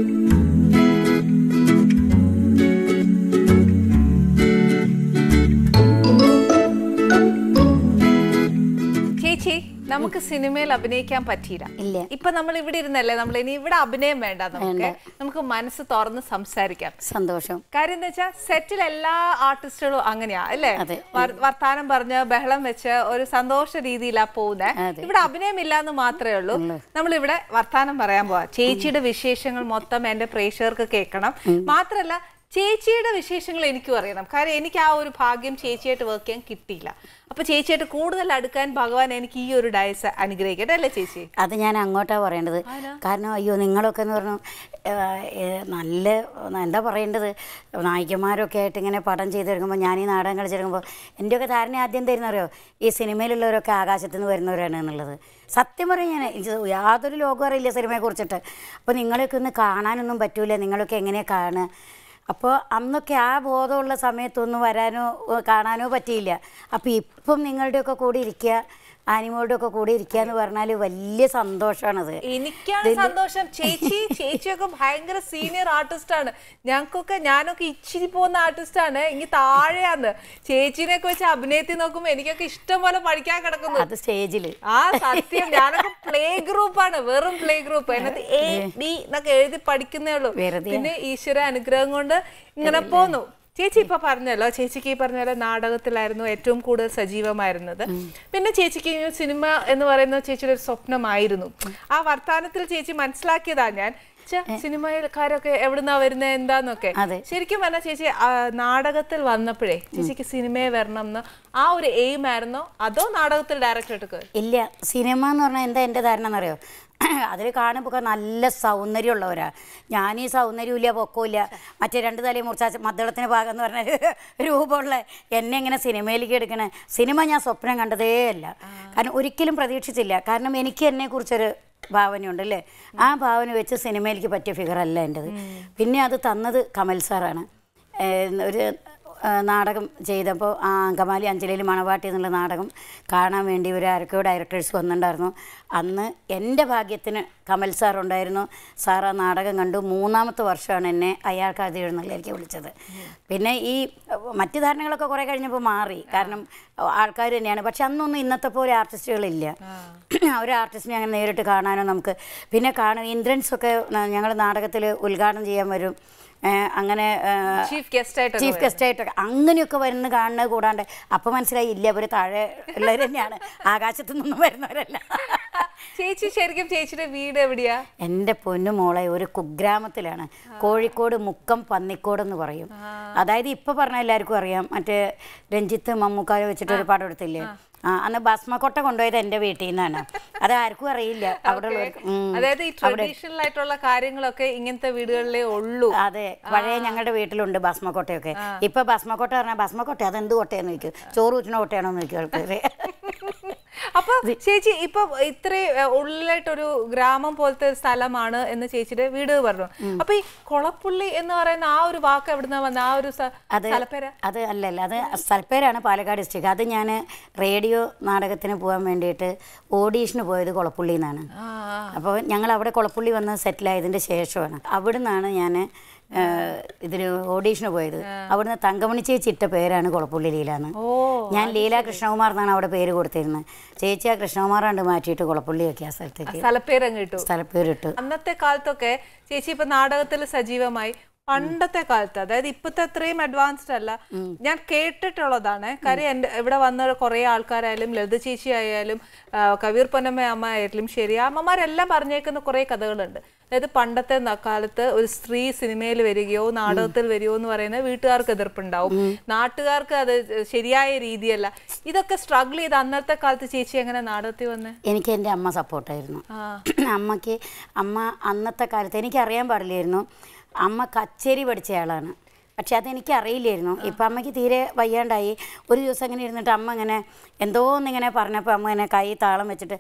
Speaker 1: ചേച്ചി നമുക്ക് സിനിമയിൽ അഭിനയിക്കാൻ പറ്റിയില്ല
Speaker 2: ഇല്ല
Speaker 1: ഇപ്പൊ നമ്മൾ ഇവിടെ ഇരുന്നല്ലേ നമ്മൾ ഇനി ഇവിടെ അഭിനയം വേണ്ട നമുക്ക് നമുക്ക് മനസ്സ് തുറന്ന് സംസാരിക്കാം
Speaker 2: സന്തോഷം
Speaker 1: കാര്യം എന്താ വെച്ചാൽ സെറ്റിൽ എല്ലാ ആർട്ടിസ്റ്റുകളും അങ്ങനെയാ അല്ലേ
Speaker 2: അതെ.
Speaker 1: വർ- വർത്താനം പറഞ്ഞ് ബഹളം വെച്ച് ഒരു സന്തോഷ രീതിയിലാ പോകുന്നത്
Speaker 2: അതെ.
Speaker 1: ഇവിടെ അഭിനയം ഇല്ലാന്ന് മാത്രമേ ഉള്ളൂ നമ്മളിവിടെ വർത്താനം പറയാൻ പോവാ ചേച്ചിയുടെ വിശേഷങ്ങൾ മൊത്തം എന്റെ പ്രേക്ഷകർക്ക് കേൾക്കണം മാത്രല്ല ചേച്ചിയുടെ വിശേഷങ്ങൾ എനിക്കും അറിയണം കാരണം എനിക്ക് ആ ഒരു ഭാഗ്യം ചേച്ചിയായിട്ട് വർക്ക് ചെയ്യാൻ കിട്ടിയില്ല അപ്പൊ ചേച്ചിയായിട്ട് കൂടുതൽ അടുക്കാൻ ഭഗവാൻ എനിക്ക് ഈ ഒരു ഡയസ് അനുഗ്രഹിക്കട്ടെ അല്ലേ ചേച്ചി
Speaker 2: അത് ഞാൻ അങ്ങോട്ടാ പറയേണ്ടത് കാരണം അയ്യോ നിങ്ങളൊക്കെ എന്ന് പറഞ്ഞു ഏഹ്, ഏഹ്, നല്ല എന്താ പറയേണ്ടത് നായികമാരൊക്കെ ആയിട്ട് ഇങ്ങനെ പടം ചെയ്തെടുക്കുമ്പോൾ ഞാൻ ഈ നാടകം കളിച്ചെടുക്കുമ്പോൾ എൻ്റെയൊക്കെ ധാരണ ആദ്യം തരുന്നറിയോ ഈ സിനിമയിലുള്ളവരൊക്കെ ആകാശത്ത് നിന്ന് വരുന്നവരാണ് എന്നുള്ളത് സത്യം പറയും ഞാൻ എനിക്ക് യാതൊരു ലോകം അറിയില്ല സിനിമയെ കുറിച്ചിട്ട് അപ്പോൾ നിങ്ങളെയൊക്കെ ഒന്ന് കാണാനൊന്നും പറ്റൂല നിങ്ങളൊക്കെ എങ്ങനെയാണ് കാണുക അപ്പോൾ അന്നൊക്കെ ആ ബോധമുള്ള സമയത്തൊന്നും വരാനോ ഏ, കാണാനോ പറ്റിയില്ല അപ്പോൾ ഇപ്പം നിങ്ങളുടെയൊക്കെ കൂടെ ഇരിക്കുക ആനിമോളുടെ ഒക്കെ കൂടെ ഇരിക്കുക എന്ന് പറഞ്ഞാൽ വലിയ സന്തോഷമാണത്
Speaker 1: എനിക്കാണ് സന്തോഷം ചേച്ചി ചേച്ചിയൊക്കെ ഭയങ്കര സീനിയർ ആർട്ടിസ്റ്റ് ആണ് ഞങ്ങൾക്കൊക്കെ ഞാനൊക്കെ ഇച്ചിരി പോകുന്ന ആർട്ടിസ്റ്റ് ആണ് ഇനി താഴെയാന്ന് ചേച്ചിനെയൊക്കെ വെച്ച് അഭിനയത്തിൽ നോക്കുമ്പോ എനിക്കൊക്കെ ഇഷ്ടം പോലെ പഠിക്കാൻ കിടക്കുന്നു
Speaker 2: അത് സ്റ്റേജിൽ
Speaker 1: ആ സത്യം ഞാനൊക്കെ പ്ലേ ഗ്രൂപ്പാണ് വെറും പ്ലേ ഗ്രൂപ്പ് അതിനകത്ത് എ ഡി എന്നൊക്കെ എഴുതി പഠിക്കുന്നേ ഉള്ളൂ
Speaker 2: വെറുതെ.
Speaker 1: പിന്നെ ഈശ്വര അനുഗ്രഹം കൊണ്ട് ഇങ്ങനെ പോന്നു ചേച്ചി ഇപ്പൊ പറഞ്ഞല്ലോ ചേച്ചിക്ക് ഈ പറഞ്ഞ പോലെ നാടകത്തിലായിരുന്നു ഏറ്റവും കൂടുതൽ സജീവമായിരുന്നത് പിന്നെ ചേച്ചിക്ക് ഈ സിനിമ എന്ന് പറയുന്നത് ചേച്ചിയുടെ ഒരു സ്വപ്നമായിരുന്നു ആ വർത്താനത്തിൽ ചേച്ചി മനസ്സിലാക്കിയതാ ഞാൻ ഛെ, സിനിമക്കാരൊക്കെ എവിടുന്നാ വരുന്നത് എന്താന്നൊക്കെ
Speaker 2: അതെ.
Speaker 1: ശരിക്കും പറഞ്ഞാൽ ചേച്ചി ആ, നാടകത്തിൽ വന്നപ്പോഴേ ചേച്ചിക്ക് സിനിമയെ വരണം എന്ന് ആ ഒരു എയിം ആയിരുന്നോ അതോ നാടകത്തിൽ ഡയറക്റ്റ് എടുക്കുക
Speaker 2: ഇല്ല സിനിമ എന്ന് പറഞ്ഞാൽ എന്താ എൻ്റെ ധാരണ എന്നറിയോ അതിൽ കാണുമ്പോൾ നല്ല സൗന്ദര്യമുള്ളവരാ ഞാൻ ഈ സൗന്ദര്യമില്ല പൊക്കമില്ല മറ്റേ രണ്ട് തലയും മുറിച്ച മദ്ദളത്തിന് ഭാഗം എന്ന് പറഞ്ഞ രൂപമുള്ള എന്നെ ഇങ്ങനെ സിനിമയിലേക്ക് എടുക്കണേ സിനിമ ഞാൻ സ്വപ്നം കണ്ടതേ അല്ല കാരണം ഒരിക്കലും പ്രതീക്ഷിച്ചില്ല കാരണം എനിക്ക് എന്നെക്കുറിച്ചൊരു ഭാവനയുണ്ട് അല്ലേ ആ ഭാവന വെച്ച് സിനിമയിലേക്ക് പറ്റിയ ഫിഗറല്ല എൻ്റെത് പിന്നെ അത് തന്നത് കമൽ സാറാണ് ഏഹ് ഒരു ആ, നാടകം ചെയ്തപ്പോൾ ആ അങ്കമാലി അഞ്ചലിയിൽ മണവാട്ടി എന്നുള്ള നാടകം കാണാൻ വേണ്ടി ഒരു ആരൊക്കെയോ ഡയറക്ടേഴ്സ് വന്നിട്ടുണ്ടായിരുന്നു അന്ന് എൻ്റെ ഭാഗ്യത്തിന് കമൽ സാർ ഉണ്ടായിരുന്നു സാർ ആ നാടകം കണ്ടു മൂന്നാമത്തെ വർഷമാണ് എന്നെ അയാൾക്ക് അത് എഴുന്നള്ളിലേക്ക് വിളിച്ചത് പിന്നെ ഈ അഹ്, മറ്റ് ധാരണകളൊക്കെ കുറേ കഴിഞ്ഞപ്പോൾ മാറി കാരണം ആൾക്കാർ തന്നെയാണ് പക്ഷെ അന്നൊന്നും ഇന്നത്തെ പോലെ ആർട്ടിസ്റ്റുകളില്ല ഒരു ആർട്ടിസ്റ്റിനെ അങ്ങനെ നേരിട്ട് കാണാനോ നമുക്ക് പിന്നെ കാണും ഇന്ദ്രൻസൊക്കെ ഞങ്ങൾ നാടകത്തിൽ ഉദ്ഘാടനം ചെയ്യാൻ വരും ഏഹ് അങ്ങനെ ഏഹ്,
Speaker 1: ചീഫ് ഗസ്റ്റ് ആയിട്ട്
Speaker 2: ചീഫ് ഗസ്റ്റ് ആയിട്ടൊക്കെ അങ്ങനെയൊക്കെ വരുന്ന കാണുന്നത് കൂടാണ്ട് അപ്പൊ മനസ്സിലായി ഇല്ല അവര് താഴെ ഉള്ളവർ തന്നെയാണ് ആകാശത്തു നിന്നും വരുന്നവരല്ല
Speaker 1: ചേച്ചി ശരിക്കും ചേച്ചിയുടെ വീട് എവിടെയാ
Speaker 2: എൻ്റെ പൊന്നു മോളെ ഒരു കുഗ്രാമത്തിലാണ് കോഴിക്കോട് മുക്കം പന്നിക്കോട് എന്ന് പറയും അതായത് ഇപ്പൊ പറഞ്ഞ എല്ലാവർക്കും അറിയാം മറ്റേ രഞ്ജിത്ത് മമ്മൂക്കാരെ വെച്ചിട്ട് ഒരു പടം എടുത്തില്ലേ ആ അന്ന് ഭസ്മക്കൊട്ട കൊണ്ടുപോയത് എൻ്റെ വീട്ടിൽ നിന്നാണ് അത് ആർക്കും അറിയില്ല അവിടെ ഉള്ളവർക്ക് ഉം.
Speaker 1: അതായത് ഈ ട്രഡീഷണൽ ആയിട്ടുള്ള കാര്യങ്ങളൊക്കെ ഇങ്ങനത്തെ വീടുകളിലേ ഉള്ളൂ
Speaker 2: അതെ പഴയ ഞങ്ങളുടെ വീട്ടിലുണ്ട് ഭസ്മക്കോട്ടയൊക്കെ ഇപ്പൊ ഭസ്മക്കോട്ട പറഞ്ഞാൽ ഭസ്മക്കോട്ട അതെന്ത് കോട്ടയെന്ന് ചോദിക്കും ചോറ് ഊറ്റുന്ന കോട്ടയാണോ എന്ന് ചോദിക്കും ആൾക്കാര്
Speaker 1: അപ്പൊ ചേച്ചി ഇപ്പൊ ഇത്രയും ഏ, ഉള്ളിലായിട്ടൊരു ഗ്രാമം പോലത്തെ ഒരു സ്ഥലമാണ് എന്ന് ചേച്ചിയുടെ വീട് പറഞ്ഞു അപ്പൊ ഈ കൊളപ്പുള്ളി എന്ന് പറയുന്ന ആ ഒരു വാക്ക് എവിടുന്ന വന്ന ആ ഒരു സ്ഥ-
Speaker 2: അത്
Speaker 1: സ്ഥലപ്പേര്
Speaker 2: അത് അല്ലല്ല അത് സ്ഥലപ്പേരാണ് പാലക്കാട് ഡിസ്ട്രിക്ട് അത് ഞാൻ റേഡിയോ നാടകത്തിന് പോകാൻ വേണ്ടിയിട്ട് ഓഡീഷന് പോയത് കുളപ്പുള്ളിയിൽ നിന്നാണ്
Speaker 1: ആ
Speaker 2: അപ്പോൾ ഞങ്ങൾ അവിടെ കുളപ്പുള്ളി വന്ന് സെറ്റിലായതിൻ്റെ ശേഷമാണ് അവിടെ നിന്നാണ് ഞാൻ ഇതിന് ഓഡീഷന് പോയത് അവിടുന്ന് തങ്കമണി ചേച്ചി ഇട്ട പേരാണ് കുളപ്പുള്ളി ലീലാന്ന്
Speaker 1: ഓ
Speaker 2: ഞാൻ ലീല കൃഷ്ണകുമാർ എന്നാണ് അവിടെ പേര് കൊടുത്തിരുന്നത് ചേച്ചി ആ കൃഷ്ണകുമാറാണ്ട് മാറ്റിയിട്ട് കുളപ്പുള്ളിയൊക്കെ ആ സ്ഥലത്തേക്ക്
Speaker 1: സ്ഥലപ്പേര് അങ്ങ് കിട്ടു
Speaker 2: സ്ഥലപ്പേരിട്ടു
Speaker 1: അന്നത്തെ കാലത്തൊക്കെ ചേച്ചി ഇപ്പൊ നാടകത്തിൽ സജീവമായി പണ്ടത്തെ കാലത്ത് അതായത് ഇപ്പത്തെ അത്രയും അഡ്വാൻസ്ഡ് അല്ല ഞാൻ കേട്ടിട്ടുള്ളതാണ് കാര്യം എൻ്റെ ഇവിടെ വന്ന കുറെ ആൾക്കാരായാലും ലളിത ചേച്ചി ആയാലും ആ, കവിയൂർ പൊന്നമ്മ അമ്മ ആയാലും ശരി ആ അമ്മമാരെല്ലാം പറഞ്ഞേക്കുന്ന കുറെ കഥകളുണ്ട് അതായത് പണ്ടത്തെ ന- കാലത്ത് ഒരു സ്ത്രീ സിനിമയിൽ വരികയോ നാടകത്തിൽ വരികയോ എന്ന് പറയുന്നത് വീട്ടുകാർക്ക് എതിർപ്പുണ്ടാവും നാട്ടുകാർക്ക് അത് ശരിയായ രീതിയല്ല ഇതൊക്കെ സ്ട്രഗിൾ ചെയ്ത് അന്നത്തെ കാലത്ത് ചേച്ചി എങ്ങനെ നാടകത്തിൽ വന്ന്
Speaker 2: എനിക്ക് എൻ്റെ അമ്മ സപ്പോർട്ടായിരുന്നു
Speaker 1: ആ
Speaker 2: അമ്മയ്ക്ക് അമ്മ അന്നത്തെ കാലത്ത് എനിക്കറിയാൻ പാടില്ലായിരുന്നു അമ്മ കച്ചേരി പഠിച്ചയാളാണ് പക്ഷെ അതെനിക്ക് അറിയില്ലായിരുന്നു ഇപ്പം അമ്മയ്ക്ക് തീരെ വയ്യാണ്ടായി ഒരു ദിവസം ഇങ്ങനെ ഇരുന്നിട്ട് അമ്മ ഇങ്ങനെ എന്തോ ഒന്നിങ്ങനെ പറഞ്ഞപ്പോൾ അമ്മ ഇങ്ങനെ കൈ താളം വെച്ചിട്ട്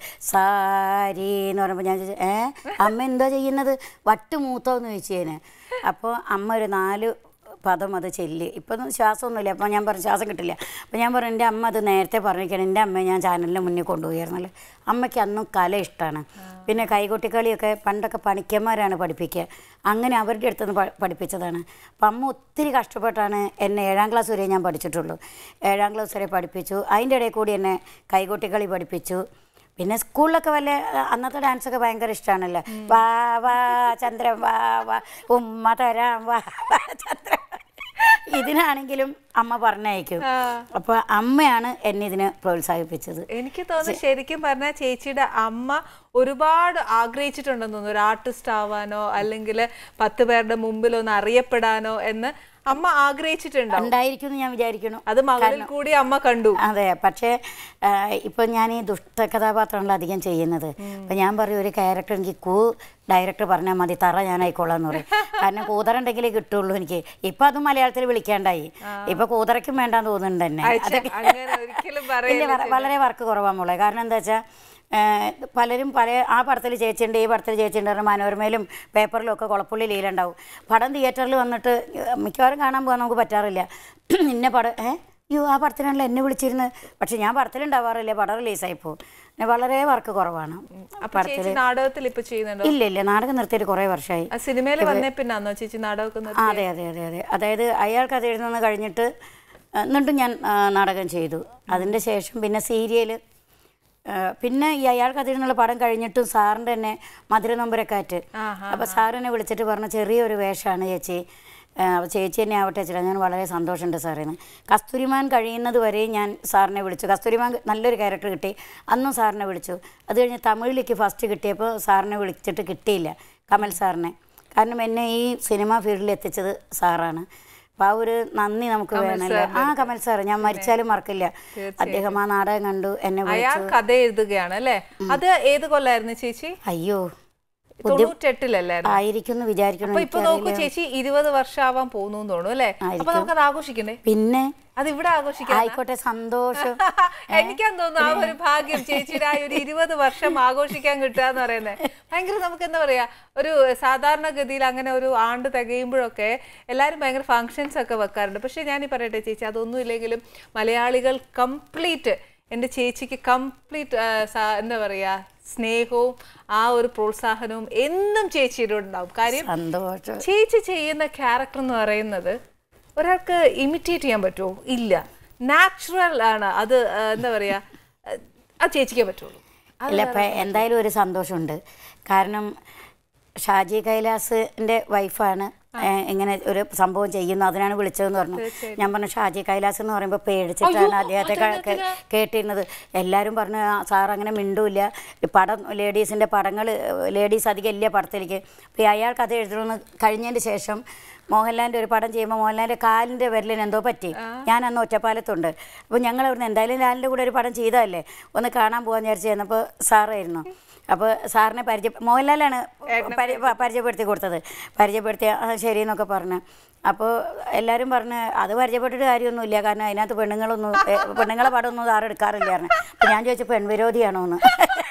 Speaker 2: സാരി എന്ന് പറയുമ്പോൾ ഞാൻ ചോദിച്ചു ഏ അമ്മ എന്തോ ചെയ്യുന്നത് വട്ട് മൂത്തോ എന്ന് ചോദിച്ചു ഞാൻ അപ്പോൾ അമ്മ ഒരു നാല് പദം അത് ചെല്ലി ഇപ്പം ഒന്നും ശ്വാസമൊന്നുമില്ല അപ്പോൾ ഞാൻ പറഞ്ഞു ശ്വാസം കിട്ടില്ല അപ്പോൾ ഞാൻ പറഞ്ഞു എൻ്റെ അമ്മ അത് നേരത്തെ പറഞ്ഞിരിക്കണം എൻ്റെ അമ്മയെ ഞാൻ ചാനലിന് മുന്നിൽ കൊണ്ടുപോയിരുന്നല്ലോ അമ്മയ്ക്ക് അന്നും കല ഇഷ്ടമാണ് പിന്നെ കൈകൊട്ടിക്കളിയൊക്കെ പണ്ടൊക്കെ പണിക്കന്മാരാണ് പഠിപ്പിക്കുക അങ്ങനെ അവരുടെ അടുത്തുനിന്ന് പ- പഠിപ്പിച്ചതാണ് അപ്പം അമ്മ ഒത്തിരി കഷ്ടപ്പെട്ടാണ് എന്നെ ഏഴാം ക്ലാസ് വരെ ഞാൻ പഠിച്ചിട്ടുള്ളൂ ഏഴാം ക്ലാസ് വരെ പഠിപ്പിച്ചു അതിൻ്റെ ഇടയിൽ കൂടി എന്നെ കൈകൊട്ടിക്കളി പഠിപ്പിച്ചു പിന്നെ സ്കൂളിലൊക്കെ വല്ല അന്നത്തെ ഡാൻസൊക്കെ ഭയങ്കര ഇഷ്ടമാണല്ലോ വാ വാ ചന്ദ്രൻ വാ വാ ഉമ്മ തരാം വാ വാ ചന്ദ്രൻ ഇതിനാണെങ്കിലും അമ്മ പറഞ്ഞയക്കും അപ്പോൾ അമ്മയാണ് എന്നെ ഇതിന് പ്രോത്സാഹിപ്പിച്ചത്
Speaker 1: എനിക്ക് തോന്നുന്നു ശരിക്കും പറഞ്ഞാൽ ചേച്ചിയുടെ അമ്മ ഒരുപാട് ആഗ്രഹിച്ചിട്ടുണ്ടെന്ന് തോന്നുന്നു ഒരു ആർട്ടിസ്റ്റ് ആവാനോ അല്ലെങ്കിൽ പത്ത് പേരുടെ മുമ്പിൽ ഒന്ന് അറിയപ്പെടാനോ എന്ന് അമ്മ ആഗ്രഹിച്ചിട്ടുണ്ടാവും
Speaker 2: ഉണ്ടായിരിക്കും എന്ന് ഞാൻ വിചാരിക്കുന്നു
Speaker 1: അത് മകളിൽ കൂടി അമ്മ കണ്ടു
Speaker 2: അതെ പക്ഷേ ഇപ്പം ഞാൻ ഈ ദുഷ്ട കഥാപാത്രങ്ങളാണ് അധികം ചെയ്യുന്നത് അപ്പം ഞാൻ പറയും ഒരു ക്യാരക്ടർ എനിക്ക് കൂ ഡയറക്ടർ പറഞ്ഞാൽ മതി തറ ഞാൻ ആയിക്കോളാം എന്ന് പറയും കാരണം കൂതറുണ്ടെങ്കിലേ കിട്ടുള്ളൂ എനിക്ക് ഇപ്പം അത് മലയാളത്തിൽ വിളിക്കാണ്ടായി ഇപ്പം കൂതറയ്ക്കും വേണ്ടാന്ന് തോന്നുന്നുണ്ട് തന്നെ
Speaker 1: അയച്ച- അങ്ങനെ ഒരിക്കലും
Speaker 2: ഇല്ല
Speaker 1: പറയില്ല
Speaker 2: വ- വളരെ വർക്ക് കുറവാണ് മോളെ കാരണം എന്താ വെച്ചാൽ പലരും പല ആ പടത്തിൽ ചേച്ചിയുണ്ട് ഈ പടത്തിൽ ചേച്ചിയുണ്ട് പറഞ്ഞ് മനോരമയിലും പേപ്പറിലും ഒക്കെ കുളപ്പുള്ളി ലീലുണ്ടാവും പടം തിയേറ്ററിൽ വന്നിട്ട് മിക്കവാറും കാണാൻ പോകാൻ നമുക്ക് പറ്റാറില്ല ഇന്ന പടം ഏ അയ്യോ ആ പടത്തിനാണല്ലോ എന്നെ വിളിച്ചിരുന്നത് പക്ഷെ ഞാൻ പടത്തിലുണ്ടാവാറില്ല പടം റിലീസായി പോകും പിന്നെ വളരെ വർക്ക് കുറവാണ്
Speaker 1: അപ്പൊ ചേച്ചി നാടകത്തിൽ ഇപ്പൊ ചെയ്യുന്നുണ്ടോ
Speaker 2: ഇല്ല ഇല്ല നാടകം നിർത്തിയിട്ട് കുറേ വർഷമായി
Speaker 1: ആ സിനിമയിൽ വന്നേ പിന്നാന്നോ ചേച്ചി നാടകമൊക്കെ
Speaker 2: ആ,
Speaker 1: നിർത്തി?
Speaker 2: അതെ അതെ അതെ അതെ അതായത് അയാൾ കഥ എഴുതുന്നത് കഴിഞ്ഞിട്ട് ആ, എന്നിട്ടും ഞാൻ ആ, നാടകം ചെയ്തു അതിൻ്റെ ശേഷം പിന്നെ സീരിയൽ പിന്നെ ഈ അയാൾ കഥ എഴുതുന്നുള്ള പടം കഴിഞ്ഞിട്ടും സാറിൻ്റെ തന്നെ മധുര നൊമ്പരക്കാറ്റ്
Speaker 1: ആഹാ.
Speaker 2: അപ്പോൾ സാറിനെ വിളിച്ചിട്ട് പറഞ്ഞു ചെറിയൊരു വേഷമാണ് ചേച്ചി ആ, അപ്പോൾ ചേച്ചി തന്നെ ആവട്ടെ വെച്ചിട്ട് ഞാൻ വളരെ സന്തോഷമുണ്ട് സാറേന്ന് കസ്തൂരിമാൻ കഴിയുന്നത് വരെ ഞാൻ സാറിനെ വിളിച്ചു കസ്തൂരിമാൻ നല്ലൊരു ക്യാരക്ടർ കിട്ടി അന്നും സാറിനെ വിളിച്ചു അത് കഴിഞ്ഞ് തമിഴിലേക്ക് ഫസ്റ്റ് കിട്ടിയപ്പോൾ സാറിനെ വിളിച്ചിട്ട് കിട്ടിയില്ല കമൽ സാറിനെ കാരണം എന്നെ ഈ സിനിമ ഫീൽഡിൽ എത്തിച്ചത് സാറാണ് അപ്പോൾ ആ ഒരു നന്ദി നമുക്ക് വേണമല്ലോ ആ കമൽ സാർ ഞാൻ മരിച്ചാലും മറക്കില്ല അദ്ദേഹം ആ നാടകം കണ്ടു എന്നെ
Speaker 1: അയാൾ
Speaker 2: വിളിച്ചു
Speaker 1: കഥ എഴുതുകയാണ് അല്ലേ അത് ഏത് കൊല്ലായിരുന്നു ചേച്ചി
Speaker 2: അയ്യോ
Speaker 1: തൊണ്ണൂറ്റെട്ടിലല്ലായിരുന്നു
Speaker 2: ആയിരിക്കും എന്ന് വിചാരിക്കണം
Speaker 1: അപ്പൊ ഇപ്പൊ നോക്കൂ ചേച്ചി ഇരുപത് വർഷമാവാൻ പോകുന്നു തോന്നുന്നു അല്ലേ അപ്പൊ നമുക്കത് ആഘോഷിക്കണ്ടേ
Speaker 2: പിന്നെ
Speaker 1: അത് ഇവിടെ ആഘോഷിക്കാം
Speaker 2: ആയിക്കോട്ടെ സന്തോഷം
Speaker 1: എനിക്കാന്ന് തോന്നുന്നു ആ ഒരു ഭാഗ്യം ചേച്ചിയുടെ ആ ഒരു ഇരുപത് വർഷം ആഘോഷിക്കാൻ കിട്ടുക എന്ന് പറയുന്നത് ഭയങ്കര നമുക്ക് എന്താ പറയാ ഒരു സാധാരണഗതിയിൽ അങ്ങനെ ഒരു ആണ്ട് തികയുമ്പോഴൊക്കെ എല്ലാവരും ഭയങ്കര ഫങ്ഷൻസ് ഒക്കെ വെക്കാറുണ്ട് പക്ഷെ ഞാൻ ഈ പറയട്ടെ ചേച്ചി അതൊന്നും ഇല്ലെങ്കിലും മലയാളികൾ കംപ്ലീറ്റ് എൻ്റെ ചേച്ചിക്ക് കംപ്ലീറ്റ് എന്താ പറയാ സ്നേഹവും ആ ഒരു പ്രോത്സാഹനവും എന്നും ചേച്ചിയുടെ ഉണ്ടാവും കാര്യം
Speaker 2: സന്തോഷം
Speaker 1: ചേച്ചി ചെയ്യുന്ന ക്യാരക്ടർ എന്ന് പറയുന്നത് ഒരാൾക്ക് ഇമിറ്റേറ്റ് ചെയ്യാൻ പറ്റുമോ ഇല്ല നാച്ചുറൽ ആണ് അത് ആ, എന്താ പറയാ ആ, അത് ചേച്ചിക്കേ പറ്റുള്ളൂ
Speaker 2: ഇല്ല ഇപ്പം എന്തായാലും ഒരു സന്തോഷമുണ്ട് കാരണം ഷാജി കൈലാസിൻ്റെ വൈഫാണ് ഇങ്ങനെ ഒരു സംഭവം ചെയ്യുന്നു അതിനാണ് വിളിച്ചതെന്ന് പറഞ്ഞു ഞാൻ പറഞ്ഞു ഷാജി കൈലാസ് എന്ന് പറയുമ്പോൾ പേടിച്ചിട്ടാണ് അദ്ദേഹത്തെ ക- കേ- കേട്ടിരുന്നത് എല്ലാവരും പറഞ്ഞു "ആ, സാർ അങ്ങനെ മിണ്ടൂല്ല ഈ പടം ലേഡീസിൻ്റെ പടങ്ങൾ ലേഡീസ് അധികം ഇല്ല പടത്തിലേക്ക് അപ്പോൾ അയാൾ കഥ എഴുതണമെന്ന് കഴിഞ്ഞതിന് ശേഷം മോഹൻലാലിൻ്റെ ഒരു പടം ചെയ്യുമ്പോൾ മോഹൻലാലിൻ്റെ കാലിൻ്റെ വിരലിന് എന്തോ പറ്റി ഞാൻ അന്ന് ഒറ്റപ്പാലത്തുണ്ട് അപ്പോൾ ഞങ്ങൾ അവിടുന്ന് എന്തായാലും ലാലിൻ്റെ കൂടെ ഒരു പടം ചെയ്തതല്ലേ ഒന്ന് കാണാൻ പോകാൻ വിചാരിച്ചു ചെന്നപ്പോൾ സാറായിരുന്നു അപ്പോൾ സാറിനെ പരിചയ മോഹൻലാലാണ് പരി- പ- പരിചയപ്പെടുത്തി കൊടുത്തത് പരിചയപ്പെടുത്തി ആ ശരി എന്നൊക്കെ പറഞ്ഞു അപ്പോൾ എല്ലാവരും പറഞ്ഞ് അത് പരിചയപ്പെട്ടിട്ട് കാര്യമൊന്നുമില്ല കാരണം അതിനകത്ത് പെണ്ണുങ്ങളൊന്നും ഏ, പെണ്ണുങ്ങളെ പടമൊന്നും സാറ് എടുക്കാറില്ലായിരുന്നു അപ്പോൾ ഞാൻ ചോദിച്ചു പെൺവിരോധിയാണോ എന്ന്